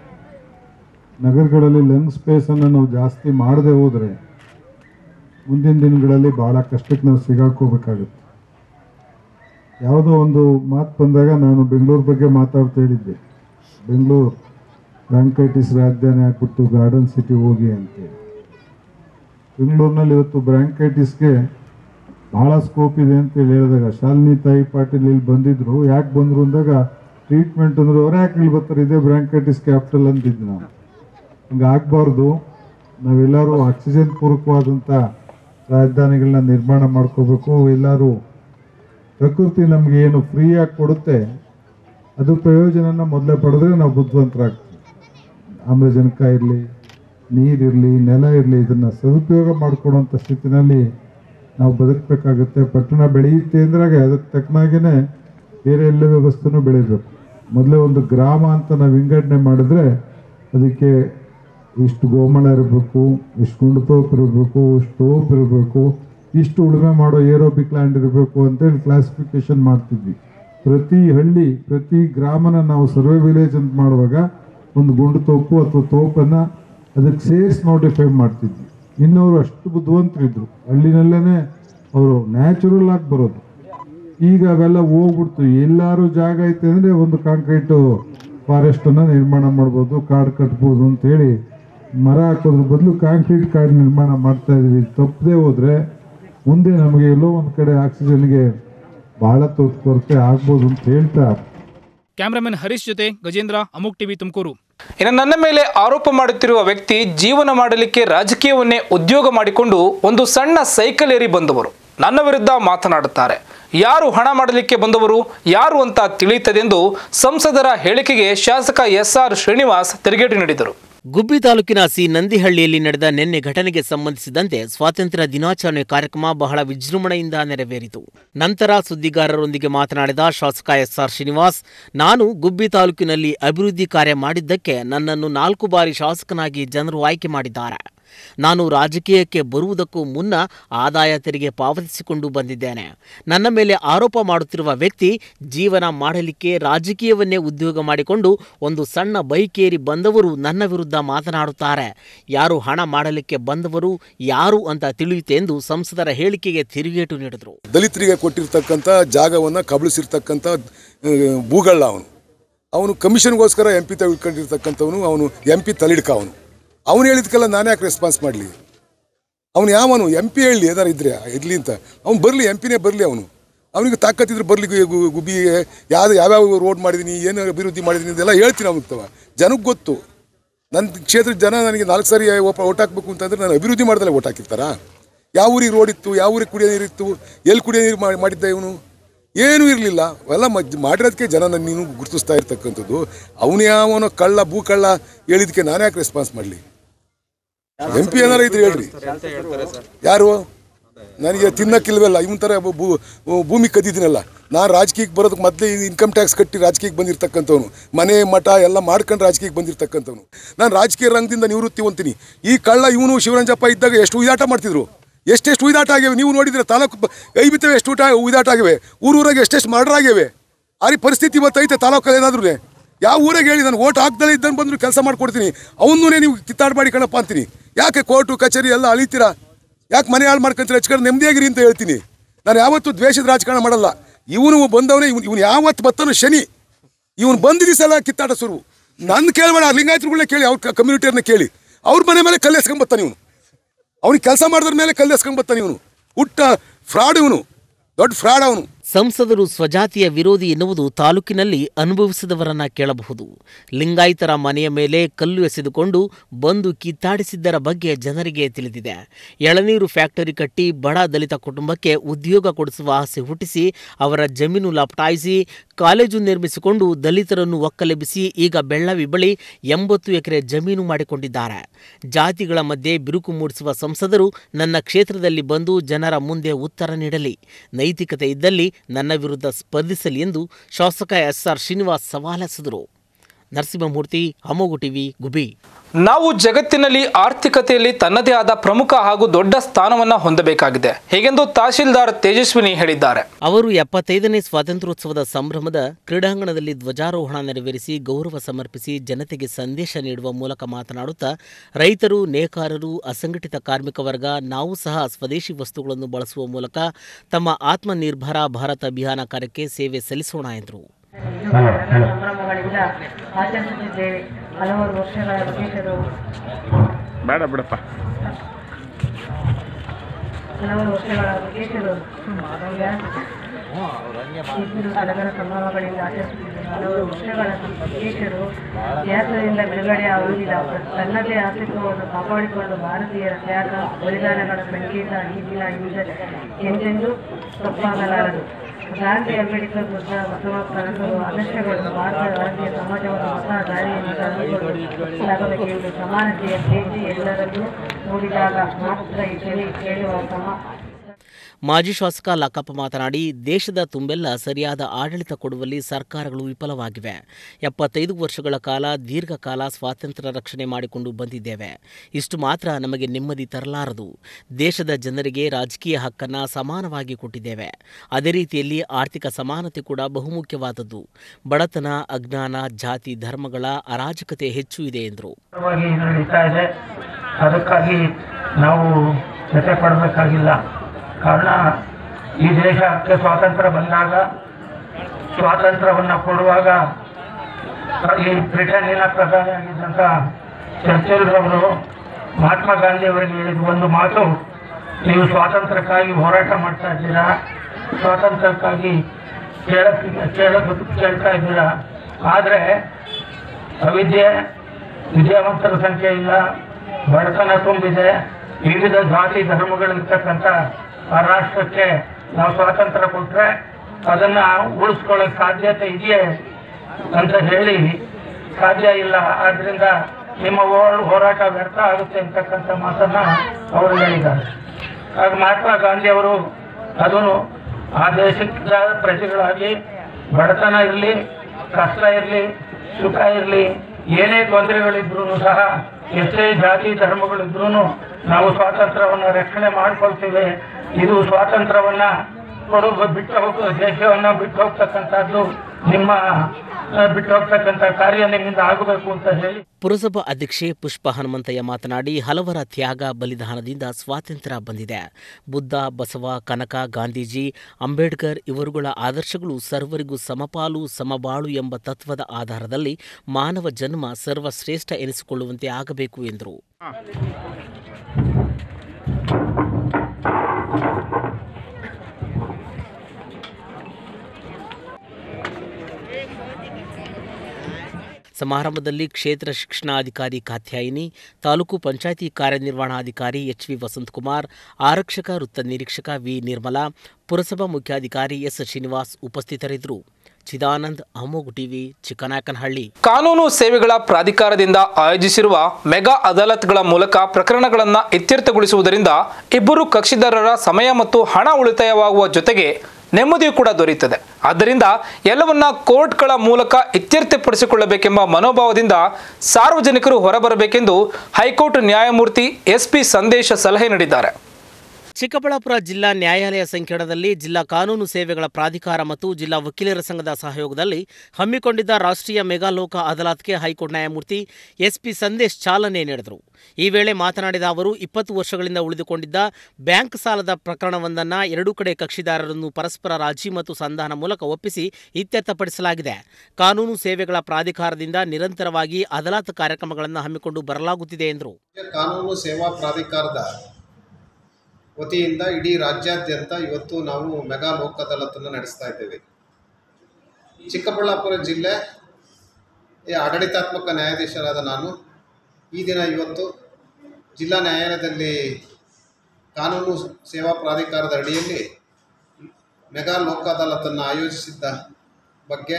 ನಗರಗಳಲ್ಲಿ ಲಂಗ್ ಸ್ಪೇಸನ್ನು ನಾವು ಜಾಸ್ತಿ ಮಾಡದೆ ಹೋದರೆ ಮುಂದಿನ ದಿನಗಳಲ್ಲಿ ಭಾಳ ಕಷ್ಟಕ್ಕೆ ನಾವು ಸಿಗಾಕೋಬೇಕಾಗುತ್ತೆ ಯಾವುದೋ ಒಂದು ಮಾತು ಬಂದಾಗ ನಾನು ಬೆಂಗಳೂರು ಬಗ್ಗೆ ಮಾತಾಡ್ತಾ ಹೇಳಿದ್ದೆ ಬೆಂಗಳೂರು ಬ್ರಾಂಕೈಟಿಸ್ ರಾಜಧಾನಿ ಹಾಕ್ಬಿಟ್ಟು ಗಾರ್ಡನ್ ಸಿಟಿ ಹೋಗಿ ಅಂತೇಳಿ ಬೆಂಗಳೂರಿನಲ್ಲಿ ಇವತ್ತು ಬ್ರಾಂಕೈಟಿಸ್ಗೆ ಬಹಳ ಸ್ಕೋಪ್ ಇದೆ ಅಂತೇಳಿ ಹೇಳಿದಾಗ ಶಾಲಿನಿ ತಾಯಿ ಪಾಟೀಲ್ ಇಲ್ಲಿ ಬಂದಿದ್ರು ಯಾಕೆ ಬಂದರು ಅಂದಾಗ ಟ್ರೀಟ್ಮೆಂಟ್ ಅಂದ್ರೆ ಅವ್ರು ಯಾಕೆ ಇಲ್ಲಿ ಬರ್ತಾರೆ ಇದೇ ಬ್ರಾಂಕೈಟಿಸ್ ಕ್ಯಾಪಿಟಲ್ ಅಂತಿದ್ದು ನಾವು ಹಂಗೆ ಆಗಬಾರ್ದು ನಾವೆಲ್ಲರೂ ಆಕ್ಸಿಜನ್ ಪೂರಕವಾದಂಥ ರಾಜಧಾನಿಗಳನ್ನ ನಿರ್ಮಾಣ ಮಾಡ್ಕೋಬೇಕು ಎಲ್ಲರೂ ಪ್ರಕೃತಿ ನಮಗೆ ಏನು ಫ್ರೀಯಾಗಿ ಕೊಡುತ್ತೆ ಅದು ಪ್ರಯೋಜನನ ಮೊದಲೇ ಪಡೆದ್ರೆ ನಾವು ಬುದ್ಧಿವಂತರಾಗ್ತೀವಿ ಆಮ್ಲಜನಕ ಇರಲಿ ನೀರಿರಲಿ ನೆಲ ಇರಲಿ ಇದನ್ನು ಸದುಪಯೋಗ ಮಾಡಿಕೊಡುವಂಥ ಸ್ಥಿತಿನಲ್ಲಿ ನಾವು ಬದುಕಬೇಕಾಗುತ್ತೆ ಪಟ್ಟಣ ಬೆಳೆಯುತ್ತೆ ಅಂದ್ರಾಗ ಅದಕ್ಕೆ ತಕ್ಕನಾಗೇ ಬೇರೆ ಎಲ್ಲ ವ್ಯವಸ್ಥೆನೂ ಬೆಳಿಬೇಕು ಮೊದಲೇ ಒಂದು ಗ್ರಾಮ ಅಂತ ನಾವು ವಿಂಗಡಣೆ ಮಾಡಿದ್ರೆ ಅದಕ್ಕೆ ಇಷ್ಟು ಗೋಮಳ ಇರಬೇಕು ಇಷ್ಟು ಗುಂಡುತೋಪ್ ಇರಬೇಕು ಇಷ್ಟು ತೋಪ್ ಇರಬೇಕು ಇಷ್ಟು ಉಳುಮೆ ಮಾಡೋ ಏರೋಬಿಕ್ ಲ್ಯಾಂಡ್ ಇರಬೇಕು ಅಂತೇಳಿ ಕ್ಲಾಸಿಫಿಕೇಶನ್ ಮಾಡ್ತಿದ್ವಿ ಪ್ರತಿ ಹಳ್ಳಿ ಪ್ರತಿ ಗ್ರಾಮನ ನಾವು ಸರ್ವೆ ವಿಲೇಜ್ ಅಂತ ಮಾಡುವಾಗ ಒಂದು ಗುಂಡು ತೋಪು ಅಥವಾ ತೋಪನ್ನು ಅದಕ್ಕೆ ಸೇರಿಸಿ ನೋಟಿಫೈ ಮಾಡ್ತಿದ್ವಿ ಇನ್ನವರು ಅಷ್ಟು ಬುದ್ಧಿವಂತರಿದ್ರು ಹಳ್ಳಿನಲ್ಲೇ ಅವರು ನ್ಯಾಚುರಲ್ ಆಗಿ ಬರೋದು ಈಗ ಅವೆಲ್ಲ ಹೋಗ್ಬಿಡ್ತು ಎಲ್ಲಾರು ಜಾಗ ಐತೆ ಅಂದರೆ ಒಂದು ಕಾಂಕ್ರೀಟು ಫಾರೆಸ್ಟನ್ನು ನಿರ್ಮಾಣ ಮಾಡ್ಬೋದು ಕಾಡು ಕಟ್ಬೋದು ಅಂತೇಳಿ ಮರ ಹಾಕೋದ್ರ ಬದಲು ಕಾಂಕ್ರೀಟ್ ಕಾಡು ನಿರ್ಮಾಣ ಮಾಡ್ತಾ ಇದೀವಿ ತಪ್ಪದೆ ಹೋದರೆ ಮುಂದೆ ನಮಗೆ ಎಲ್ಲೋ ಒಂದು ಕಡೆ ಆಕ್ಸಿಜನ್ಗೆ ಬಹಳ ತೋಟ್ ಕೊರತೆ ಆಗ್ಬೋದು ಅಂತ ಹೇಳ್ತಾ ಕ್ಯಾಮ್ರಾಮನ್ ಹರೀಶ್ ಜೊತೆ ಗಜೇಂದ್ರ ಅಮುಕ್ ಟಿವಿ ತುಮಕೂರು ಇನ್ನು ನನ್ನ ಮೇಲೆ ಆರೋಪ ಮಾಡುತ್ತಿರುವ ವ್ಯಕ್ತಿ ಜೀವನ ಮಾಡಲಿಕ್ಕೆ ರಾಜಕೀಯವನ್ನೇ ಉದ್ಯೋಗ ಮಾಡಿಕೊಂಡು ಒಂದು ಸಣ್ಣ ಸೈಕಲ್ ಏರಿ ಬಂದವರು ನನ್ನ ವಿರುದ್ಧ ಮಾತನಾಡುತ್ತಾರೆ ಯಾರು ಹಣ ಮಾಡಲಿಕ್ಕೆ ಬಂದವರು ಯಾರು ಅಂತ ತಿಳಿಯುತ್ತದೆಂದು ಸಂಸದರ ಹೇಳಿಕೆಗೆ ಶಾಸಕ ಎಸ್ ಆರ್ ಶ್ರೀನಿವಾಸ್ ತಿರುಗೇಟು ನೀಡಿದರು ಗುಬ್ಬಿ ತಾಲೂಕಿನ ಸಿ ನಂದಿಹಳ್ಳಿಯಲ್ಲಿ ನಡೆದ ನಿನ್ನೆ ಘಟನೆಗೆ ಸಂಬಂಧಿಸಿದಂತೆ ಸ್ವಾತಂತ್ರ್ಯ ದಿನಾಚರಣೆ ಕಾರ್ಯಕ್ರಮ ಬಹಳ ವಿಜೃಂಭಣೆಯಿಂದ ನೆರವೇರಿತು ನಂತರ ಸುದ್ದಿಗಾರರೊಂದಿಗೆ ಮಾತನಾಡಿದ ಶಾಸಕ ಎಸ್ಆರ್ ಶ್ರೀನಿವಾಸ್ ನಾನು ಗುಬ್ಬಿ ತಾಲೂಕಿನಲ್ಲಿ ಅಭಿವೃದ್ಧಿ ಕಾರ್ಯ ಮಾಡಿದ್ದಕ್ಕೆ ನನ್ನನ್ನು ನಾಲ್ಕು ಬಾರಿ ಶಾಸಕನಾಗಿ ಜನರು ಆಯ್ಕೆ ಮಾಡಿದ್ದಾರೆ ನಾನು ರಾಜಕೀಯಕ್ಕೆ ಬರುವುದಕ್ಕೂ ಮುನ್ನ ಆದಾಯ ತೆರಿಗೆ ಪಾವತಿಸಿಕೊಂಡು ಬಂದಿದ್ದೇನೆ ನನ್ನ ಮೇಲೆ ಆರೋಪ ಮಾಡುತ್ತಿರುವ ವ್ಯಕ್ತಿ ಜೀವನ ಮಾಡಲಿಕ್ಕೆ ರಾಜಕೀಯವನ್ನೇ ಉದ್ಯೋಗ ಮಾಡಿಕೊಂಡು ಒಂದು ಸಣ್ಣ ಬೈಕೇರಿ ಬಂದವರು ನನ್ನ ವಿರುದ್ಧ ಮಾತನಾಡುತ್ತಾರೆ ಯಾರು ಹಣ ಮಾಡಲಿಕ್ಕೆ ಬಂದವರು ಯಾರು ಅಂತ ತಿಳಿಯುತ್ತೆ ಎಂದು ಸಂಸದರ ಹೇಳಿಕೆಗೆ ತಿರುಗೇಟು ನೀಡಿದರು ದಲಿತರಿಗೆ ಕೊಟ್ಟಿರ್ತಕ್ಕಂಥ ಜಾಗವನ್ನು ಕಬಳಿಸಿರ್ತಕ್ಕಂಥ ಆ, ಭೂಗಳ್ಳ ಅವನು ಅವನು ಕಮಿಷನ್ಗೋಸ್ಕರ ಎಂ ಪಿ ತೆಗೆದುಕೊಂಡಿರ್ತಕ್ಕಂಥವನು ಅವನು ಎಂ ಪಿ ತಲಿಡ್ಕ ಅವನು ಅವನು ಹೇಳಿದ್ಕೆಲ್ಲ ನಾನು ಯಾಕೆ ರೆಸ್ಪಾನ್ಸ್ ಮಾಡಲಿ ಅವನು ಯಾವನು ಎಂ ಪಿ ಹೇಳಿ ಏನಾರು ಇದ್ರೆ ಇರಲಿ ಅಂತ ಅವ್ನು ಬರಲಿ ಎಂ ಪಿನೇ ಬರಲಿ ಅವನು ಅವನಿಗೆ ತಾಕತ್ತಿದ್ರೆ ಬರಲಿ ಗುಬ್ಬಿಗೆ ಯಾವ್ದು ಯಾವ್ಯಾವ ರೋಡ್ ಮಾಡಿದ್ದೀನಿ ಏನು ಅಭಿವೃದ್ಧಿ ಮಾಡಿದ್ದೀನಿ ಇದೆಲ್ಲ ಹೇಳ್ತೀನಿ ಅವ್ನಿಗೆ ತವ ಜನಕ್ಕೆ ಗೊತ್ತು ನನ್ನ ಕ್ಷೇತ್ರದ ಜನ ನನಗೆ ನಾಲ್ಕು ಸಾರಿ ಓಟ್ ಹಾಕ್ಬೇಕು ಅಂತಂದ್ರೆ ನಾನು ಅಭಿವೃದ್ಧಿ ಮಾಡ್ದಲ್ಲೇ ಓಟ್ ಹಾಕಿರ್ತಾರಾ ಯಾವ ಊರಿಗೆ ರೋಡ್ ಇತ್ತು ಯಾವ ಊರಿಗೆ ಕುಡಿಯೋ ನೀರಿತ್ತು ಎಲ್ಲಿ ಕುಡಿಯೋ ನೀರು ಮಾಡಿ ಮಾಡಿದ್ದ ಇವನು ಏನೂ ಇರಲಿಲ್ಲ ಅವೆಲ್ಲ ಮಜ್ ಮಾಡಿರೋದಕ್ಕೆ ಜನ ನನ್ನ ನೀನು ಗುರುತಿಸ್ತಾ ಇರ್ತಕ್ಕಂಥದ್ದು ಅವನು ಯಾವನೋ ಕಳ್ಳ ಭೂ ಕಳ್ಳ ಹೇಳಿದಕ್ಕೆ ನಾನು ಯಾಕೆ ರೆಸ್ಪಾನ್ಸ್ ಮಾಡಲಿ ಎಂ ಪಿ ಏನಾರ ಇದ್ರೆ ಹೇಳ್ರಿ ಯಾರು ನನಗೆ ತಿನ್ನಕ್ಕಿಲ್ವಲ್ಲ ಇವನ್ ಥರ ಭೂ- ಭೂ- ಭೂಮಿ ಕದ್ದಿದ್ದೀನಲ್ಲ ನಾನು ರಾಜಕೀಯಕ್ಕೆ ಬರೋದಕ್ಕೆ ಮೊದಲೇ ಇನ್ಕಮ್ ಟ್ಯಾಕ್ಸ್ ಕಟ್ಟಿ ರಾಜಕೀಯಕ್ಕೆ ಬಂದಿರ್ತಕ್ಕಂಥವ್ನು ಮನೆ ಮಠ ಎಲ್ಲ ಮಾಡ್ಕೊಂಡು ರಾಜಕೀಯಕ್ಕೆ ಬಂದಿರ್ತಕ್ಕಂಥವ್ನು ನಾನು ರಾಜಕೀಯ ರಂಗದಿಂದ ನಿವೃತ್ತಿ ಹೊಂತೀನಿ ಈ ಕಳ್ಳ ಇವನು ಶಿವರಂಜಪ್ಪ ಇದ್ದಾಗ ಎಷ್ಟು ಉಯ್ದಾಟ ಮಾಡ್ತಿದ್ರು ಎಷ್ಟೆಷ್ಟು ಉಯ್ದಾಟ ಆಗಿವೆ ನೀವು ನೋಡಿದ್ರೆ ತಾಲೂಕು ಬ- ಕೈ ಬಿತ್ತವೆ ಎಷ್ಟು ಊಟ ಉಯ್ದಾಟ ಆಗಿವೆ ಊರೂರಾಗೆ ಎಷ್ಟೆಷ್ಟು ಮರ್ಡರ್ ಆಗಿವೆ ಆ ರೀ ಪರಿಸ್ಥಿತಿ ಇವತ್ತೈತೆ ತಾಲೂಕಲ್ಲಿ ಏನಾದ್ರೂ ಯಾವ ಊರಾಗ ಹೇಳಿ ನಾನು ಓಟ್ ಹಾಕ್ದಲೇ ಇದ್ದನ್ನು ಬಂದ್ರು ಕೆಲಸ ಮಾಡ್ಕೊಡ್ತೀನಿ ಅವನ್ನೂ ನೀವು ಕಿತ್ತಾಡ್ಬಾಡಿ ಕಣಪ್ಪ ಅಂತೀನಿ ಯಾಕೆ ಕೋರ್ಟು ಕಚೇರಿ ಎಲ್ಲ ಅಳಿತೀರಾ ಯಾಕೆ ಮನೆ ಹಾಳು ಮಾಡ್ಕೊಂತೀರ ಹಚ್ಕೊಂಡು ನೆಮ್ಮದಿಯಾಗಿರಿ ಅಂತ ಹೇಳ್ತೀನಿ ನಾನು ಯಾವತ್ತೂ ದ್ವೇಷದ ರಾಜಕಾರಣ ಮಾಡಲ್ಲ ಇವನು ಬಂದವನೇ ಇವನು ಇವನು ಯಾವತ್ತು ಬತ್ತಾನೋ ಶನಿ ಇವನು ಬಂದಿದ್ದ ಸಲ ಕಿತ್ತಾಟ ಶುರು ನನ್ನ ಕೇಳಬೇಡ ಲಿಂಗಾಯತರುಗಳನ್ನ ಕೇಳಿ ಅವ್ರ ಕಮ್ಯುನಿಟಿಯರ್ನ ಕೇಳಿ ಅವ್ರ ಮನೆ ಮೇಲೆ ಕಲ್ಲು ಎಸ್ಕೊಂಬತ್ತಾನೆ ಇವನು ಅವ್ನಿಗೆ ಕೆಲಸ ಮಾಡಿದ್ರ ಮೇಲೆ ಕಲ್ಲು ಎಸ್ಕೊಂಬತ್ತಾನೆ ಇವನು ಹುಟ್ಟ ಫ್ರಾಡ್ ಇವನು ದೊಡ್ಡ ಫ್ರಾಡ್ ಅವನು ಸಂಸದರು ಸ್ವಜಾತಿಯ ವಿರೋಧಿ ಎನ್ನುವುದು ತಾಲೂಕಿನಲ್ಲಿ ಅನುಭವಿಸಿದವರನ್ನ ಕೇಳಬಹುದು ಲಿಂಗಾಯತರ ಮನೆಯ ಮೇಲೆ ಕಲ್ಲು ಎಸೆದುಕೊಂಡು ಬಂದು ಕಿತ್ತಾಡಿಸಿದ್ದರ ಬಗ್ಗೆ ಜನರಿಗೆ ತಿಳಿದಿದೆ ಎಳನೀರು ಫ್ಯಾಕ್ಟರಿ ಕಟ್ಟಿ ಬಡ ದಲಿತ ಕುಟುಂಬಕ್ಕೆ ಉದ್ಯೋಗ ಕೊಡಿಸುವ ಆಸೆ ಹುಟ್ಟಿಸಿ ಅವರ ಜಮೀನು ಲಪಟಾಯಿಸಿ ಕಾಲೇಜು ನಿರ್ಮಿಸಿಕೊಂಡು ದಲಿತರನ್ನು ಒಕ್ಕಲೆಬ್ಬಿಸಿ ಈಗ ಬೆಳ್ಳವಿ ಬಳಿ ಎಂಬತ್ತು ಎಕರೆ ಜಮೀನು ಮಾಡಿಕೊಂಡಿದ್ದಾರೆ ಜಾತಿಗಳ ಮಧ್ಯೆ ಬಿರುಕು ಮೂಡಿಸುವ ಸಂಸದರು ನನ್ನ ಕ್ಷೇತ್ರದಲ್ಲಿ ಬಂದು ಜನರ ಮುಂದೆ ಉತ್ತರ ನೀಡಲಿ ನೈತಿಕತೆ ಇದ್ದಲ್ಲಿ ನನ್ನ ವಿರುದ್ಧ ಸ್ಪರ್ಧಿಸಲಿ ಎಂದು ಶಾಸಕ ಎಸ್ಆರ್ ಶ್ರೀನಿವಾಸ್ ಸವಾಲೆಸೆದರು ನರಸಿಂಹಮೂರ್ತಿ ಅಮೋಗು ಟಿವಿ ಗುಬಿ ನಾವು ಜಗತ್ತಿನಲ್ಲಿ ಆರ್ಥಿಕತೆಯಲ್ಲಿ ತನ್ನದೇ ಆದ ಪ್ರಮುಖ ಹಾಗೂ ದೊಡ್ಡ ಸ್ಥಾನವನ್ನು ಹೊಂದಬೇಕಾಗಿದೆ ಹೀಗೆಂದು ತಹಶೀಲ್ದಾರ್ ತೇಜಸ್ವಿನಿ ಹೇಳಿದ್ದಾರೆ ಅವರು ಎಪ್ಪತ್ತೈದನೇ ಸ್ವಾತಂತ್ರ್ಯೋತ್ಸವದ ಸಂಭ್ರಮದ ಕ್ರೀಡಾಂಗಣದಲ್ಲಿ ಧ್ವಜಾರೋಹಣ ನೆರವೇರಿಸಿ ಗೌರವ ಸಮರ್ಪಿಸಿ ಜನತೆಗೆ ಸಂದೇಶ ನೀಡುವ ಮೂಲಕ ಮಾತನಾಡುತ್ತಾ ರೈತರು ನೇಕಾರರು ಅಸಂಘಟಿತ ಕಾರ್ಮಿಕ ವರ್ಗ ನಾವು ಸಹ ಸ್ವದೇಶಿ ವಸ್ತುಗಳನ್ನು ಬಳಸುವ ಮೂಲಕ ತಮ್ಮ ಆತ್ಮನಿರ್ಭರ ಭಾರತ ಅಭಿಯಾನ ಕಾರ್ಯಕ್ಕೆ ಸೇವೆ ಸಲ್ಲಿಸೋಣ ಎಂದರು ಸಂಭ್ರಮಗಳಿಂದ ಆಚರಿಸುತ್ತಿದ್ದೇವೆ ಹಲವಾರು ವರ್ಷಗಳ ಬ್ರಿಟಿಷರು ಬೇಡ ಬಿಡಪ್ಪ ಹಲವಾರು ವರ್ಷಗಳ ಬ್ರಿಟಿಷರು ಹಿಂದೂ ಸಡಗರ ಸಂಭ್ರಮಗಳಿಂದ ಆಚರಿಸುತ್ತಿದ್ದರು ಹಲವಾರು ವರ್ಷಗಳ ಬ್ರಿಟಿಷರು ತ್ಯಾಗದಿಂದ ಬಿಡುಗಡೆ ಆಗುವುದಿಲ್ಲ ತನ್ನದೇ ಅಸ್ತಿತ್ವವನ್ನು ಕಾಪಾಡಿಕೊಂಡು ಭಾರತೀಯರ ತ್ಯಾಗ ಬಲಿದಾನಗಳ ಸಂಕೇತ ಈ ದಿನ ಹಿಂದೆ ಎಂದೆಂದೂ ತಪ್ಪಾಗಲಾರದು ಗಾಂಧಿ ಅಂಬೇಡ್ಕರ್ ಬುದ್ಧ ಬಸವ ಕನಸರು ಆದರ್ಶಗಳು ಭಾರತದ ರಾಜ್ಯ ಸಮಾಜವನ್ನು ಹೊಸ ದಾರಿಯನ್ನು ತಡೆದುಕೊಂಡು ಸಾಗಬೇಕೆಂದು ಸಮಾನತೆಯ ಪ್ರೀತಿ ಎಲ್ಲರನ್ನೂ ನೋಡಿದಾಗ ಮಾತ್ರ ಈ ಧ್ವನಿ ಕೇಳುವ ಸಮ ಮಾಜಿ ಶಾಸಕ ಲಕ್ಕಪ್ಪ ಮಾತನಾಡಿ ದೇಶದ ತುಂಬೆಲ್ಲ ಸರಿಯಾದ ಆಡಳಿತ ಕೊಡುವಲ್ಲಿ ಸರ್ಕಾರಗಳು ವಿಫಲವಾಗಿವೆ ಎಪ್ಪತ್ತೈದು ವರ್ಷಗಳ ಕಾಲ ದೀರ್ಘಕಾಲ ಸ್ವಾತಂತ್ರ್ಯ ರಕ್ಷಣೆ ಮಾಡಿಕೊಂಡು ಬಂದಿದ್ದೇವೆ ಇಷ್ಟು ಮಾತ್ರ ನಮಗೆ ನೆಮ್ಮದಿ ತರಲಾರದು ದೇಶದ ಜನರಿಗೆ ರಾಜಕೀಯ ಹಕ್ಕನ್ನು ಸಮಾನವಾಗಿ ಕೊಟ್ಟಿದ್ದೇವೆ ಅದೇ ರೀತಿಯಲ್ಲಿ ಆರ್ಥಿಕ ಸಮಾನತೆ ಕೂಡ ಬಹುಮುಖ್ಯವಾದದ್ದು ಬಡತನ ಅಜ್ಞಾನ ಜಾತಿ ಧರ್ಮಗಳ ಅರಾಜಕತೆ ಹೆಚ್ಚು ಇದೆ ಎಂದರು ವಾಗಿ ನಡೀತಾ ಇದೆ ಅದಕ್ಕಾಗಿ ನಾವು ಜೊತೆ ಪಡಬೇಕಾಗಿಲ್ಲ ಕಾರಣ ಈ ದೇಶಕ್ಕೆ ಸ್ವಾತಂತ್ರ್ಯ ಬಂದಾಗ ಸ್ವಾತಂತ್ರ್ಯವನ್ನು ಕೊಡುವಾಗ ಈ ಬ್ರಿಟನ್ನಿನ ಪ್ರಧಾನಿಯಾಗಿದ್ದಂಥ ಚರ್ಚಿಲ್ರವರು ಮಹಾತ್ಮ ಗಾಂಧಿ ಅವರಿಗೆ ಹೇಳಿದ ಒಂದು ಮಾತು ನೀವು ಸ್ವಾತಂತ್ರ್ಯಕ್ಕಾಗಿ ಹೋರಾಟ ಮಾಡ್ತಾ ಇದ್ದೀರಾ ಸ್ವಾತಂತ್ರ್ಯಕ್ಕಾಗಿ ಕೇಳಕ್ಕೆ ಕೇಳಕ್ಕೆ ಕೇಳ್ತಾ ಇದ್ದೀರಾ ಆದರೆ ಅವಿದ್ಯೆ ವಿದ್ಯಾವಂತರ ಸಂಖ್ಯೆ ಇಲ್ಲ ಬಡತನ ತುಂಬಿದೆ ವಿವಿಧ ಜಾತಿ ಧರ್ಮಗಳಿರ್ತಕ್ಕಂಥ ಆ ರಾಷ್ಟ್ರಕ್ಕೆ ನಾವು ಸ್ವಾತಂತ್ರ್ಯ ಕೊಟ್ಟರೆ ಅದನ್ನ ಉಳಿಸ್ಕೊಳ್ಳೋಕೆ ಸಾಧ್ಯತೆ ಇದೆಯೇ ಅಂತ ಹೇಳಿ ಸಾಧ್ಯ ಇಲ್ಲ ಆದ್ರಿಂದ ನಿಮ್ಮ ಹೋ- ಹೋರಾಟ ವ್ಯರ್ಥ ಆಗುತ್ತೆ ಅಂತಕ್ಕಂಥ ಮಾತನ್ನ ಅವರು ಹೇಳಿದ್ದಾರೆ ಆಗ ಮಹಾತ್ಮ ಗಾಂಧಿ ಅವರು ಅದನ್ನು ಆ ದೇಶದ ಪ್ರಜೆಗಳಾಗಿ ಬಡತನ ಇರಲಿ ಕಷ್ಟ ಇರಲಿ ಸುಖ ಇರಲಿ ಏನೇ ತೊಂದರೆಗಳಿದ್ರು ಸಹ ಎಷ್ಟೇ ಜಾತಿ ಧರ್ಮಗಳಿದ್ರು ನಾವು ಸ್ವಾತಂತ್ರ್ಯವನ್ನು ರಕ್ಷಣೆ ಮಾಡ್ಕೊಳ್ತೀವಿ ಇದು ಸ್ವಾತಂತ್ರ್ಯವನ್ನ ಕೊಡು ಬಿಟ್ಟು ಹೋಗ ದೇಶವನ್ನ ಬಿಟ್ಟು ಹೋಗ್ತಕ್ಕಂಥದ್ದು ನಿಮ್ಮ ಆ, ಬಿಟ್ಟು ಹೋಗ್ತಕ್ಕಂಥ ಕಾರ್ಯ ನಿಮ್ಮಿಂದ ಆಗಬೇಕು ಅಂತ ಹೇಳಿ ಪುರಸಭಾ ಅಧ್ಯಕ್ಷೆ ಪುಷ್ಪ ಹನುಮಂತಯ್ಯ ಮಾತನಾಡಿ ಹಲವರ ತ್ಯಾಗ ಬಲಿದಾನದಿಂದ ಸ್ವಾತಂತ್ರ್ಯ ಬಂದಿದೆ ಬುದ್ಧ ಬಸವ ಕನಕ ಗಾಂಧೀಜಿ ಅಂಬೇಡ್ಕರ್ ಇವರುಗಳ ಆದರ್ಶಗಳು ಸರ್ವರಿಗೂ ಸಮಪಾಲು ಸಮಬಾಳು ಎಂಬ ತತ್ವದ ಆಧಾರದಲ್ಲಿ ಮಾನವ ಜನ್ಮ ಸರ್ವಶ್ರೇಷ್ಠ ಎನಿಸಿಕೊಳ್ಳುವಂತೆ ಆಗಬೇಕು ಎಂದರು ಸಮಾರಂಭದಲ್ಲಿ ಕ್ಷೇತ್ರ ಶಿಕ್ಷಣಾಧಿಕಾರಿ ಕಾತ್ಯಾಯಿನಿ ತಾಲೂಕು ಪಂಚಾಯಿತಿ ಕಾರ್ಯನಿರ್ವಹಣಾಧಿಕಾರಿ ಎಚ್ ವಿ ವಸಂತಕುಮಾರ್ ಆರಕ್ಷಕ ವೃತ್ತ ನಿರೀಕ್ಷಕ ವಿ ನಿರ್ಮಲಾ ಪುರಸಭಾ ಮುಖ್ಯಾಧಿಕಾರಿ ಎಸ್ ಶ್ರೀನಿವಾಸ್ ಉಪಸ್ಥಿತರಿದ್ದರು ಚಿದಾನಂದ್ ಅಮೋಗು ಟಿವಿ ಚಿಕ್ಕನಾಯಕನಹಳ್ಳಿ ಕಾನೂನು ಸೇವೆಗಳ ಪ್ರಾಧಿಕಾರದಿಂದ ಆಯೋಜಿಸಿರುವ ಮೆಗಾ ಅದಾಲತ್ಗಳ ಮೂಲಕ ಪ್ರಕರಣಗಳನ್ನು ಇತ್ಯರ್ಥಗೊಳಿಸುವುದರಿಂದ ಇಬ್ಬರು ಕಕ್ಷಿದಾರರ ಸಮಯ ಮತ್ತು ಹಣ ಉಳಿತಾಯವಾಗುವ ಜೊತೆಗೆ ನೆಮ್ಮದಿಯೂ ಕೂಡ ದೊರೆಯುತ್ತದೆ ಆದ್ದರಿಂದ ಎಲ್ಲವನ್ನ ಕೋರ್ಟ್ಗಳ ಮೂಲಕ ಇತ್ಯರ್ಥಪಡಿಸಿಕೊಳ್ಳಬೇಕೆಂಬ ಮನೋಭಾವದಿಂದ ಸಾರ್ವಜನಿಕರು ಹೊರಬರಬೇಕೆಂದು ಹೈಕೋರ್ಟ್ ನ್ಯಾಯಮೂರ್ತಿ ಎಸ್ಪಿ ಸಂದೇಶ ಸಲಹೆ ನೀಡಿದ್ದಾರೆ ಚಿಕ್ಕಬಳ್ಳಾಪುರ ಜಿಲ್ಲಾ ನ್ಯಾಯಾಲಯ ಸಂಕೀರ್ಣದಲ್ಲಿ ಜಿಲ್ಲಾ ಕಾನೂನು ಸೇವೆಗಳ ಪ್ರಾಧಿಕಾರ ಮತ್ತು ಜಿಲ್ಲಾ ವಕೀಲರ ಸಂಘದ ಸಹಯೋಗದಲ್ಲಿ ಹಮ್ಮಿಕೊಂಡಿದ್ದ ರಾಷ್ಟ್ರೀಯ ಮೆಗಾಲೋಕ ಅದಾಲತ್ಗೆ ಹೈಕೋರ್ಟ್ ನ್ಯಾಯಮೂರ್ತಿ ಎಸ್ಪಿ ಸಂದೇಶ್ ಚಾಲನೆ ನೀಡಿದರು ಈ ವೇಳೆ ಮಾತನಾಡಿದ ಅವರು ಇಪ್ಪತ್ತು ವರ್ಷಗಳಿಂದ ಉಳಿದುಕೊಂಡಿದ್ದ ಬ್ಯಾಂಕ್ ಸಾಲದ ಪ್ರಕರಣವೊಂದನ್ನು ಎರಡೂ ಕಡೆ ಕಕ್ಷಿದಾರರನ್ನು ಪರಸ್ಪರ ರಾಜಿ ಮತ್ತು ಸಂಧಾನ ಮೂಲಕ ಒಪ್ಪಿಸಿ ಇತ್ಯರ್ಥಪಡಿಸಲಾಗಿದೆ ಕಾನೂನು ಸೇವೆಗಳ ಪ್ರಾಧಿಕಾರದಿಂದ ನಿರಂತರವಾಗಿ ಅದಾಲತ್ ಕಾರ್ಯಕ್ರಮಗಳನ್ನು ಹಮ್ಮಿಕೊಂಡು ಬರಲಾಗುತ್ತಿದೆ ಎಂದರು ಕಾನೂನು ಸೇವಾ ಪ್ರಾಧಿಕಾರದ ವತಿಯಿಂದ ಇಡೀ ರಾಜ್ಯಾದ್ಯಂತ ಇವತ್ತು ನಾವು ಮೆಗಾ ಲೋಕ್ ಅದಾಲತನ್ನು ನಡೆಸ್ತಾ ಇದ್ದೇವೆ ಚಿಕ್ಕಬಳ್ಳಾಪುರ ಜಿಲ್ಲೆ ಆಡಳಿತಾತ್ಮಕ ನ್ಯಾಯಾಧೀಶರಾದ ನಾನು ಈ ದಿನ ಇವತ್ತು ಜಿಲ್ಲಾ ನ್ಯಾಯಾಲಯದಲ್ಲಿ ಕಾನೂನು ಸೇವಾ ಪ್ರಾಧಿಕಾರದ ಅಡಿಯಲ್ಲಿ ಮೆಗಾ ಲೋಕ್ ಅದಾಲತನ್ನು ಆಯೋಜಿಸಿದ್ದ ಬಗ್ಗೆ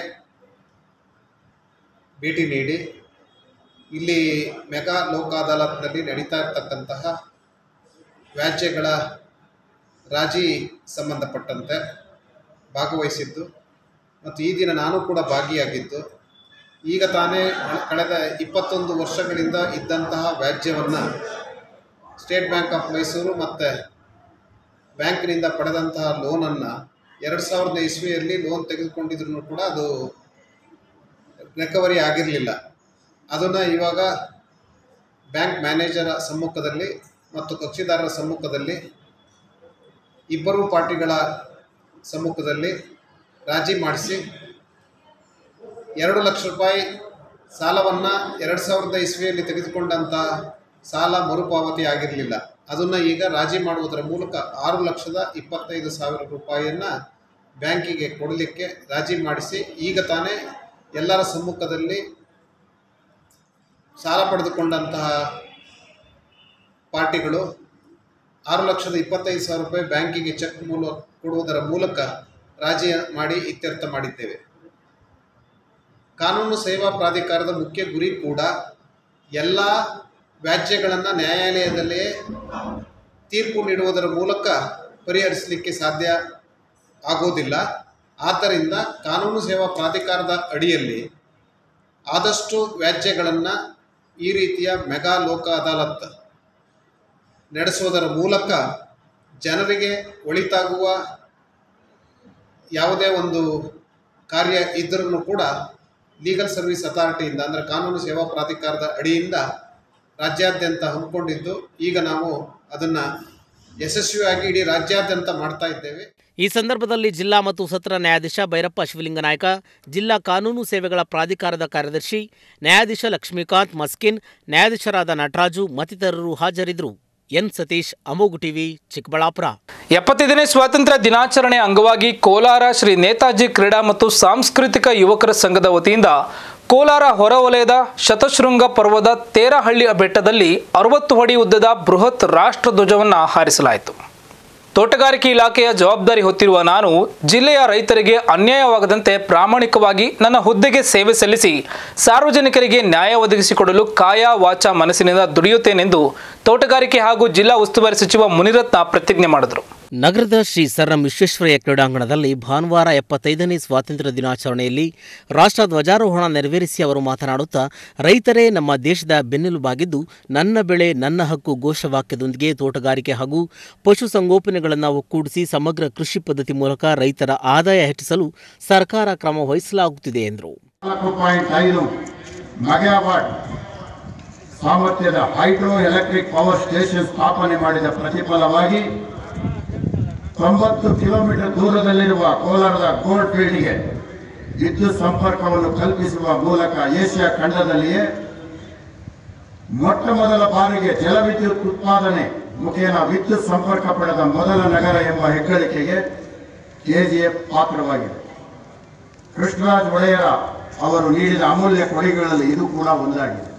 ಭೇಟಿ ನೀಡಿ ಇಲ್ಲಿ ಮೆಗಾ ಲೋಕ ಅದಾಲತ್ನಲ್ಲಿ ನಡೀತಾ ಇರ್ತಕ್ಕಂತಹ ವ್ಯಾಜ್ಯಗಳ ರಾಜಿ ಸಂಬಂಧಪಟ್ಟಂತೆ ಭಾಗವಹಿಸಿದ್ದು ಮತ್ತು ಈ ದಿನ ನಾನು ಕೂಡ ಭಾಗಿಯಾಗಿದ್ದು ಈಗ ತಾನೇ ಕಳೆದ ಇಪ್ಪತ್ತೊಂದು ವರ್ಷಗಳಿಂದ ಇದ್ದಂತಹ ವ್ಯಾಜ್ಯವನ್ನು ಸ್ಟೇಟ್ ಬ್ಯಾಂಕ್ ಆಫ್ ಮೈಸೂರು ಮತ್ತು ಬ್ಯಾಂಕಿನಿಂದ ಪಡೆದಂತಹ ಲೋನನ್ನು ಎರಡು ಸಾವಿರದ ಇಸ್ವಿಯಲ್ಲಿ ಲೋನ್ ತೆಗೆದುಕೊಂಡಿದ್ರು ಕೂಡ ಅದು ರಿಕವರಿ ಆಗಿರಲಿಲ್ಲ ಅದನ್ನು ಇವಾಗ ಬ್ಯಾಂಕ್ ಮ್ಯಾನೇಜರ ಸಮ್ಮುಖದಲ್ಲಿ ಮತ್ತು ಕಕ್ಷಿದಾರರ ಸಮ್ಮುಖದಲ್ಲಿ ಇಬ್ಬರೂ ಪಾರ್ಟಿಗಳ ಸಮ್ಮುಖದಲ್ಲಿ ರಾಜಿ ಮಾಡಿಸಿ ಎರಡು ಲಕ್ಷ ರೂಪಾಯಿ ಸಾಲವನ್ನು ಎರಡು ಸಾವಿರದ ಇಸ್ವಿಯಲ್ಲಿ ತೆಗೆದುಕೊಂಡಂಥ ಸಾಲ ಮರುಪಾವತಿ ಆಗಿರಲಿಲ್ಲ ಅದನ್ನು ಈಗ ರಾಜಿ ಮಾಡುವುದರ ಮೂಲಕ ಆರು ಲಕ್ಷದ ಇಪ್ಪತ್ತೈದು ಸಾವಿರ ರೂಪಾಯಿಯನ್ನು ಬ್ಯಾಂಕಿಗೆ ಕೊಡಲಿಕ್ಕೆ ರಾಜಿ ಮಾಡಿಸಿ ಈಗ ತಾನೇ ಎಲ್ಲರ ಸಮ್ಮುಖದಲ್ಲಿ ಸಾಲ ಪಡೆದುಕೊಂಡಂತಹ ಪಾರ್ಟಿಗಳು ಆರು ಲಕ್ಷದ ಇಪ್ಪತ್ತೈದು ಸಾವಿರ ರೂಪಾಯಿ ಬ್ಯಾಂಕಿಗೆ ಚೆಕ್ ಮೂಲ ಕೊಡುವುದರ ಮೂಲಕ ರಾಜಿ ಮಾಡಿ ಇತ್ಯರ್ಥ ಮಾಡಿದ್ದೇವೆ ಕಾನೂನು ಸೇವಾ ಪ್ರಾಧಿಕಾರದ ಮುಖ್ಯ ಗುರಿ ಕೂಡ ಎಲ್ಲ ವ್ಯಾಜ್ಯಗಳನ್ನು ನ್ಯಾಯಾಲಯದಲ್ಲೇ ತೀರ್ಪು ನೀಡುವುದರ ಮೂಲಕ ಪರಿಹರಿಸಲಿಕ್ಕೆ ಸಾಧ್ಯ ಆಗೋದಿಲ್ಲ ಆದ್ದರಿಂದ ಕಾನೂನು ಸೇವಾ ಪ್ರಾಧಿಕಾರದ ಅಡಿಯಲ್ಲಿ ಆದಷ್ಟು ವ್ಯಾಜ್ಯಗಳನ್ನು ಈ ರೀತಿಯ ಮೆಗಾ ಲೋಕ ಅದಾಲತ್ ನಡೆಸೋದರ ಮೂಲಕ ಜನರಿಗೆ ಒಳಿತಾಗುವ ಯಾವುದೇ ಒಂದು ಕಾರ್ಯ ಇದ್ದರೂ ಕೂಡ ಲೀಗಲ್ ಸರ್ವಿಸ್ ಅಥಾರಿಟಿಯಿಂದ ಅಂದರೆ ಕಾನೂನು ಸೇವಾ ಪ್ರಾಧಿಕಾರದ ಅಡಿಯಿಂದ ರಾಜ್ಯಾದ್ಯಂತ ಹಮ್ಮಿಕೊಂಡಿದ್ದು ಈಗ ನಾವು ಅದನ್ನು ಯಶಸ್ವಿಯಾಗಿ ಇಡೀ ರಾಜ್ಯಾದ್ಯಂತ ಮಾಡ್ತಾ ಇದ್ದೇವೆ ಈ ಸಂದರ್ಭದಲ್ಲಿ ಜಿಲ್ಲಾ ಮತ್ತು ಸತ್ರ ನ್ಯಾಯಾಧೀಶ ಭೈರಪ್ಪ ಶಿವಲಿಂಗ ನಾಯಕ ಜಿಲ್ಲಾ ಕಾನೂನು ಸೇವೆಗಳ ಪ್ರಾಧಿಕಾರದ ಕಾರ್ಯದರ್ಶಿ ನ್ಯಾಯಾಧೀಶ ಲಕ್ಷ್ಮೀಕಾಂತ್ ಮಸ್ಕಿನ್ ನ್ಯಾಯಾಧೀಶರಾದ ನಟರಾಜು ಮತ್ತಿತರರು ಹಾಜರಿದ್ದರು ಎನ್ ಸತೀಶ್ ಅಮೋಗು ಟಿವಿ ಚಿಕ್ಕಬಳ್ಳಾಪುರ ಎಪ್ಪತ್ತೈದನೇ ಸ್ವಾತಂತ್ರ್ಯ ದಿನಾಚರಣೆ ಅಂಗವಾಗಿ ಕೋಲಾರ ಶ್ರೀ ನೇತಾಜಿ ಕ್ರೀಡಾ ಮತ್ತು ಸಾಂಸ್ಕೃತಿಕ ಯುವಕರ ಸಂಘದ ವತಿಯಿಂದ ಕೋಲಾರ ಹೊರವಲಯದ ಶತಶೃಂಗ ಪರ್ವದ ತೇರಹಳ್ಳಿ ಬೆಟ್ಟದಲ್ಲಿ ಅರವತ್ತು ಅಡಿ ಉದ್ದದ ಬೃಹತ್ ರಾಷ್ಟ್ರಧ್ವಜವನ್ನು ಹಾರಿಸಲಾಯಿತು ತೋಟಗಾರಿಕೆ ಇಲಾಖೆಯ ಜವಾಬ್ದಾರಿ ಹೊತ್ತಿರುವ ನಾನು ಜಿಲ್ಲೆಯ ರೈತರಿಗೆ ಅನ್ಯಾಯವಾಗದಂತೆ ಪ್ರಾಮಾಣಿಕವಾಗಿ ನನ್ನ ಹುದ್ದೆಗೆ ಸೇವೆ ಸಲ್ಲಿಸಿ ಸಾರ್ವಜನಿಕರಿಗೆ ನ್ಯಾಯ ಒದಗಿಸಿಕೊಡಲು ಕಾಯ ವಾಚ ಮನಸ್ಸಿನಿಂದ ದುಡಿಯುತ್ತೇನೆಂದು ತೋಟಗಾರಿಕೆ ಹಾಗೂ ಜಿಲ್ಲಾ ಉಸ್ತುವಾರಿ ಸಚಿವ ಮುನಿರತ್ನ ಪ್ರತಿಜ್ಞೆ ಮಾಡಿದರು ನಗರದ ಶ್ರೀ ಸರ್ ಎಂ ವಿಶ್ವೇಶ್ವರಯ್ಯ ಕ್ರೀಡಾಂಗಣದಲ್ಲಿ ಭಾನುವಾರ ಎಪ್ಪತ್ತೈದನೇ ಸ್ವಾತಂತ್ರ್ಯ ದಿನಾಚರಣೆಯಲ್ಲಿ ರಾಷ್ಟ್ರ ಧ್ವಜಾರೋಹಣ ನೆರವೇರಿಸಿ ಅವರು ಮಾತನಾಡುತ್ತಾ ರೈತರೇ ನಮ್ಮ ದೇಶದ ಬೆನ್ನೆಲುಬಾಗಿದ್ದು ನನ್ನ ಬೆಳೆ ನನ್ನ ಹಕ್ಕು ಘೋಷವಾಕ್ಯದೊಂದಿಗೆ ತೋಟಗಾರಿಕೆ ಹಾಗೂ ಪಶುಸಂಗೋಪನೆಗಳನ್ನು ಒಕ್ಕೂಡಿಸಿ ಸಮಗ್ರ ಕೃಷಿ ಪದ್ಧತಿ ಮೂಲಕ ರೈತರ ಆದಾಯ ಹೆಚ್ಚಿಸಲು ಸರ್ಕಾರ ಕ್ರಮ ವಹಿಸಲಾಗುತ್ತಿದೆ ಎಂದರು ನಾಲ್ಕು ಪಾಯಿಂಟ್ ಐದು ಮೆಗಾವಾಟ್ ಸಾಮರ್ಥ್ಯದ ಹೈಡ್ರೋ ಎಲೆಕ್ಟ್ರಿಕ್ ಪವರ್ ಸ್ಟೇಷನ್ ಸ್ಥಾಪನೆ ಮಾಡಿದ ಪ್ರತಿಫಲವಾಗಿ ತೊಂಬತ್ತು ಕಿಲೋಮೀಟರ್ ದೂರದಲ್ಲಿರುವ ಕೋಲಾರದ ಗೋಲ್ಡ್ ಫೀಲ್ಡ್ಗೆ ವಿದ್ಯುತ್ ಸಂಪರ್ಕವನ್ನು ಕಲ್ಪಿಸುವ ಮೂಲಕ ಏಷ್ಯಾ ಖಂಡದಲ್ಲಿಯೇ ಮೊಟ್ಟ ಮೊದಲ ಬಾರಿಗೆ ಜಲವಿದ್ಯುತ್ ಉತ್ಪಾದನೆ ಮುಖೇನ ವಿದ್ಯುತ್ ಸಂಪರ್ಕ ಪಡೆದ ಮೊದಲ ನಗರ ಎಂಬ ಹೆಗ್ಗಳಿಕೆಗೆ ಕೆಜಿಎಫ್ ಪಾತ್ರವಾಗಿದೆ ಕೃಷ್ಣರಾಜ್ ಒಡೆಯರ ಅವರು ನೀಡಿದ ಅಮೂಲ್ಯ ಕೊಡುಗೆಗಳಲ್ಲಿ ಇದು ಕೂಡ ಒಂದಾಗಿದೆ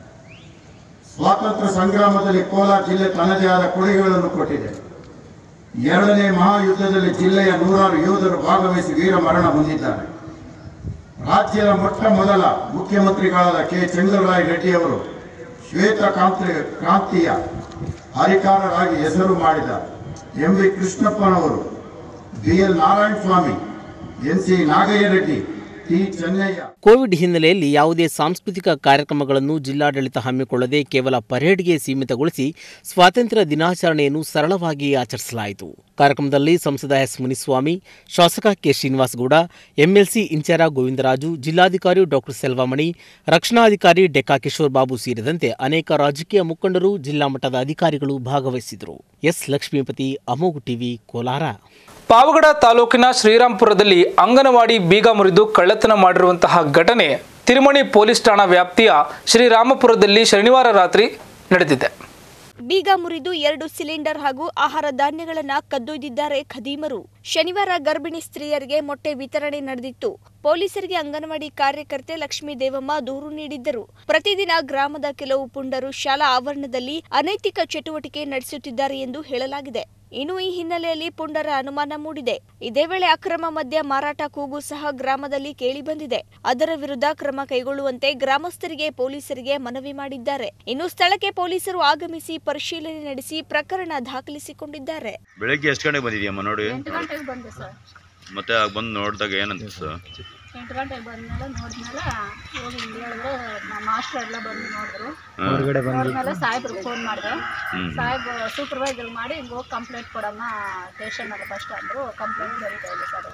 ಸ್ವಾತಂತ್ರ್ಯ ಸಂಗ್ರಾಮದಲ್ಲಿ ಕೋಲಾರ ಜಿಲ್ಲೆ ತನ್ನದೇ ಆದ ಕೊಡುಗೆಗಳನ್ನು ಕೊಟ್ಟಿದೆ ಎರಡನೇ ಮಹಾಯುದ್ಧದಲ್ಲಿ ಜಿಲ್ಲೆಯ ನೂರಾರು ಯೋಧರು ಭಾಗವಹಿಸಿ ವೀರ ಮರಣ ಹೊಂದಿದ್ದಾರೆ ರಾಜ್ಯದ ಮೊಟ್ಟ ಮೊದಲ ಮುಖ್ಯಮಂತ್ರಿಗಳಾದ ಕೆ ಚೆಂಗಲರಾಯ ರೆಡ್ಡಿ ಅವರು ಶ್ವೇತ ಕ್ರಾಂತಿ ಕ್ರಾಂತಿಯ ಹರಿಕಾರರಾಗಿ ಹೆಸರು ಮಾಡಿದ ಎಂ ವಿ ಕೃಷ್ಣಪ್ಪನವರು B L Narayana Swamy N C Nagaiah Reddy T Chennaiah Covid ಹಿನ್ನೆಲೆಯಲ್ಲಿ ಯಾವುದೇ ಸಾಂಸ್ಕೃತಿಕ ಕಾರ್ಯಕ್ರಮಗಳನ್ನು ಜಿಲ್ಲಾಡಳಿತ ಹಮ್ಮಿಕೊಳ್ಳದೆ ಕೇವಲ ಪರೇಡ್ಗೆ ಸೀಮಿತಗೊಳಿಸಿ ಸ್ವಾತಂತ್ರ್ಯ ದಿನಾಚರಣೆಯನ್ನು ಸರಳವಾಗಿ ಆಚರಿಸಲಾಯಿತು ಕಾರ್ಯಕ್ರಮದಲ್ಲಿ ಸಂಸದ ಎಸ್ ಮುನಿಸ್ವಾಮಿ ಶಾಸಕ ಕೆ ಶ್ರೀನಿವಾಸಗೌಡ ಎಂಎಲ್ಸಿ ಇಂಚಾರ ಗೋವಿಂದರಾಜು ಜಿಲ್ಲಾಧಿಕಾರಿ ಡಾಕ್ಟರ್ ಸೆಲ್ವಮಣಿ ರಕ್ಷಣಾಧಿಕಾರಿ ಡೆಕ್ಕಾ ಕಿಶೋರ್ ಬಾಬು ಸೇರಿದಂತೆ ಅನೇಕ ರಾಜಕೀಯ ಮುಖಂಡರು ಜಿಲ್ಲಾ ಮಟ್ಟದ ಅಧಿಕಾರಿಗಳು ಭಾಗವಹಿಸಿದರು ಎಸ್ ಲಕ್ಷ್ಮೀಪತಿ ಅಮೋಗು ಟಿವಿ ಕೋಲಾರ ಪಾವಗಡ ತಾಲೂಕಿನ ಶ್ರೀರಾಂಪುರದಲ್ಲಿ ಅಂಗನವಾಡಿ ಬೀಗ ಮುರಿದು ಕಳ್ಳತನ ಮಾಡಿರುವಂತಹ ಘಟನೆ ತಿರುಮಣಿ ಪೊಲೀಸ್ ಠಾಣಾ ವ್ಯಾಪ್ತಿಯ ಶ್ರೀರಾಮಪುರದಲ್ಲಿ ಶನಿವಾರ ರಾತ್ರಿ ನಡೆದಿದೆ ಬೀಗ ಮುರಿದು ಎರಡು ಸಿಲಿಂಡರ್ ಹಾಗೂ ಆಹಾರ ಧಾನ್ಯಗಳನ್ನ ಕದ್ದೊಯ್ದಿದ್ದಾರೆ ಖದೀಮರು ಶನಿವಾರ ಗರ್ಭಿಣಿ ಸ್ತ್ರೀಯರಿಗೆ ಮೊಟ್ಟೆ ವಿತರಣೆ ನಡೆದಿತ್ತು ಪೊಲೀಸರಿಗೆ ಅಂಗನವಾಡಿ ಕಾರ್ಯಕರ್ತೆ ಲಕ್ಷ್ಮೀ ದೇವಮ್ಮ ದೂರು ನೀಡಿದ್ದರು ಪ್ರತಿದಿನ ಗ್ರಾಮದ ಕೆಲವು ಪುಂಡರು ಶಾಲಾ ಆವರಣದಲ್ಲಿ ಅನೈತಿಕ ಚಟುವಟಿಕೆ ನಡೆಸುತ್ತಿದ್ದಾರೆ ಎಂದು ಹೇಳಲಾಗಿದೆ ಇನ್ನು ಈ ಹಿನ್ನೆಲೆಯಲ್ಲಿ ಪುಂಡರ ಅನುಮಾನ ಮೂಡಿದೆ ಇದೇ ವೇಳೆ ಅಕ್ರಮ ಮದ್ಯ ಮಾರಾಟ ಕೂಗು ಸಹ ಗ್ರಾಮದಲ್ಲಿ ಕೇಳಿಬಂದಿದೆ ಅದರ ವಿರುದ್ಧ ಕ್ರಮ ಕೈಗೊಳ್ಳುವಂತೆ ಗ್ರಾಮಸ್ಥರಿಗೆ ಪೊಲೀಸರಿಗೆ ಮನವಿ ಮಾಡಿದ್ದಾರೆ ಇನ್ನು ಸ್ಥಳಕ್ಕೆ ಪೊಲೀಸರು ಆಗಮಿಸಿ ಪರಿಶೀಲನೆ ನಡೆಸಿ ಪ್ರಕರಣ ದಾಖಲಿಸಿಕೊಂಡಿದ್ದಾರೆ ಬೆಳಗ್ಗೆ ಎಷ್ಟು ಗಂಟೆಗೆ ಬಂದಿದ್ಯಮ್ಮ ನೋಡಿ ಎಂಟು ಗಂಟೆಗೆ ಬಂದೆ ಸರ್ ಮತ್ತೆ ಆಗ ಬಂದು ನೋಡಿದಾಗ ಏನಂತ ಸರ್ ಎಂಟು ಗಂಟೆಗೆ ಬಂದ್ಮೇಲೆ ನೋಡಿದ್ಮೇಲೆ ಹೋಗಿ ಹಿಂಗೆ ಹೇಳಿದ್ರೆ ನಮ್ಮ ಮಾಸ್ಟರ್ ಎಲ್ಲ ಬಂದು ನೋಡಿದ್ರು ಹಾ. ಹೊರ್ಗಡೆ ಬಂದು- ನೋಡಿದ್ಮೇಲೆ ಸಾಹೇಬ್ರಿಗೆ ಫೋನ್ ಮಾಡಿದೆ ಹ್ಮ್. ಸಾಹೇಬ್ ಸೂಪರ್ವೈಸರ್ ಮಾಡಿ ಹಿಂಗೆ ಹೋಗಿ ಕಂಪ್ಲೇಂಟ್ ಕೊಡಮ್ಮ ಸ್ಟೇಷನಲ್ಲಿ ಫಸ್ಟ್ ಅಂದರು ಕಂಪ್ಲೇಂಟ್ ಬರೀತಾ ಇದೆ ಸರ್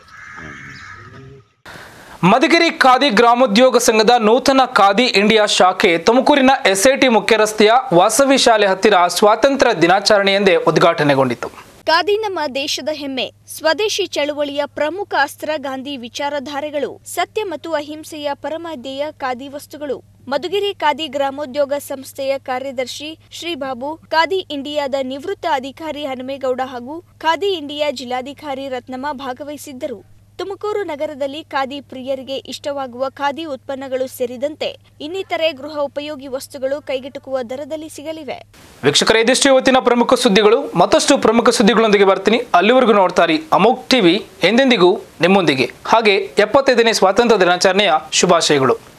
ಮಧುಗಿರಿ ಖಾದಿ ಗ್ರಾಮೋದ್ಯೋಗ ಸಂಘದ ನೂತನ ಖಾದಿ ಇಂಡಿಯಾ ಶಾಖೆ ತುಮಕೂರಿನ ಎಸ್ಐಟಿ ಮುಖ್ಯ ರಸ್ತೆಯ ವಾಸವಿ ಶಾಲೆ ಹತ್ತಿರ ಸ್ವಾತಂತ್ರ್ಯ ದಿನಾಚರಣೆಯಂದೇ ಉದ್ಘಾಟನೆಗೊಂಡಿತು ಖಾದಿ ನಮ್ಮ ದೇಶದ ಹೆಮ್ಮೆ ಸ್ವದೇಶಿ ಚಳುವಳಿಯ ಪ್ರಮುಖ ಅಸ್ತ್ರ ಗಾಂಧಿ ವಿಚಾರಧಾರೆಗಳು ಸತ್ಯ ಮತ್ತು ಅಹಿಂಸೆಯ ಪರಮಾಧ್ಯಯ ಖಾದಿ ವಸ್ತುಗಳು ಮಧುಗಿರಿ ಖಾದಿ ಗ್ರಾಮೋದ್ಯೋಗ ಸಂಸ್ಥೆಯ ಕಾರ್ಯದರ್ಶಿ ಶ್ರೀ ಬಾಬು ಖಾದಿ ಇಂಡಿಯಾದ ನಿವೃತ್ತ ಅಧಿಕಾರಿ ಹನುಮೇಗೌಡ ಹಾಗೂ ಖಾದಿ ಇಂಡಿಯಾ ಜಿಲ್ಲಾಧಿಕಾರಿ ರತ್ನಮ್ಮ ಭಾಗವಹಿಸಿದ್ದರು ತುಮಕೂರು ನಗರದಲ್ಲಿ ಖಾದಿ ಪ್ರಿಯರಿಗೆ ಇಷ್ಟವಾಗುವ ಖಾದಿ ಉತ್ಪನ್ನಗಳು ಸೇರಿದಂತೆ ಇನ್ನಿತರೆ ಗೃಹ ಉಪಯೋಗಿ ವಸ್ತುಗಳು ಕೈಗೆಟುಕುವ ದರದಲ್ಲಿ ಸಿಗಲಿವೆ ವೀಕ್ಷಕರೇ ಇದಿಷ್ಟು ಇವತ್ತಿನ ಪ್ರಮುಖ ಸುದ್ದಿಗಳು ಮತ್ತಷ್ಟು ಪ್ರಮುಖ ಸುದ್ದಿಗಳೊಂದಿಗೆ ಬರ್ತೀನಿ ಅಲ್ಲಿವರೆಗೂ ನೋಡ್ತಾರಿ ಅಮೋಕ್ ಟಿವಿ ಎಂದೆಂದಿಗೂ ನಿಮ್ಮೊಂದಿಗೆ ಹಾಗೆ ಎಪ್ಪತ್ತೈದನೇ ಸ್ವಾತಂತ್ರ್ಯ ದಿನಾಚರಣೆಯ ಶುಭಾಶಯಗಳು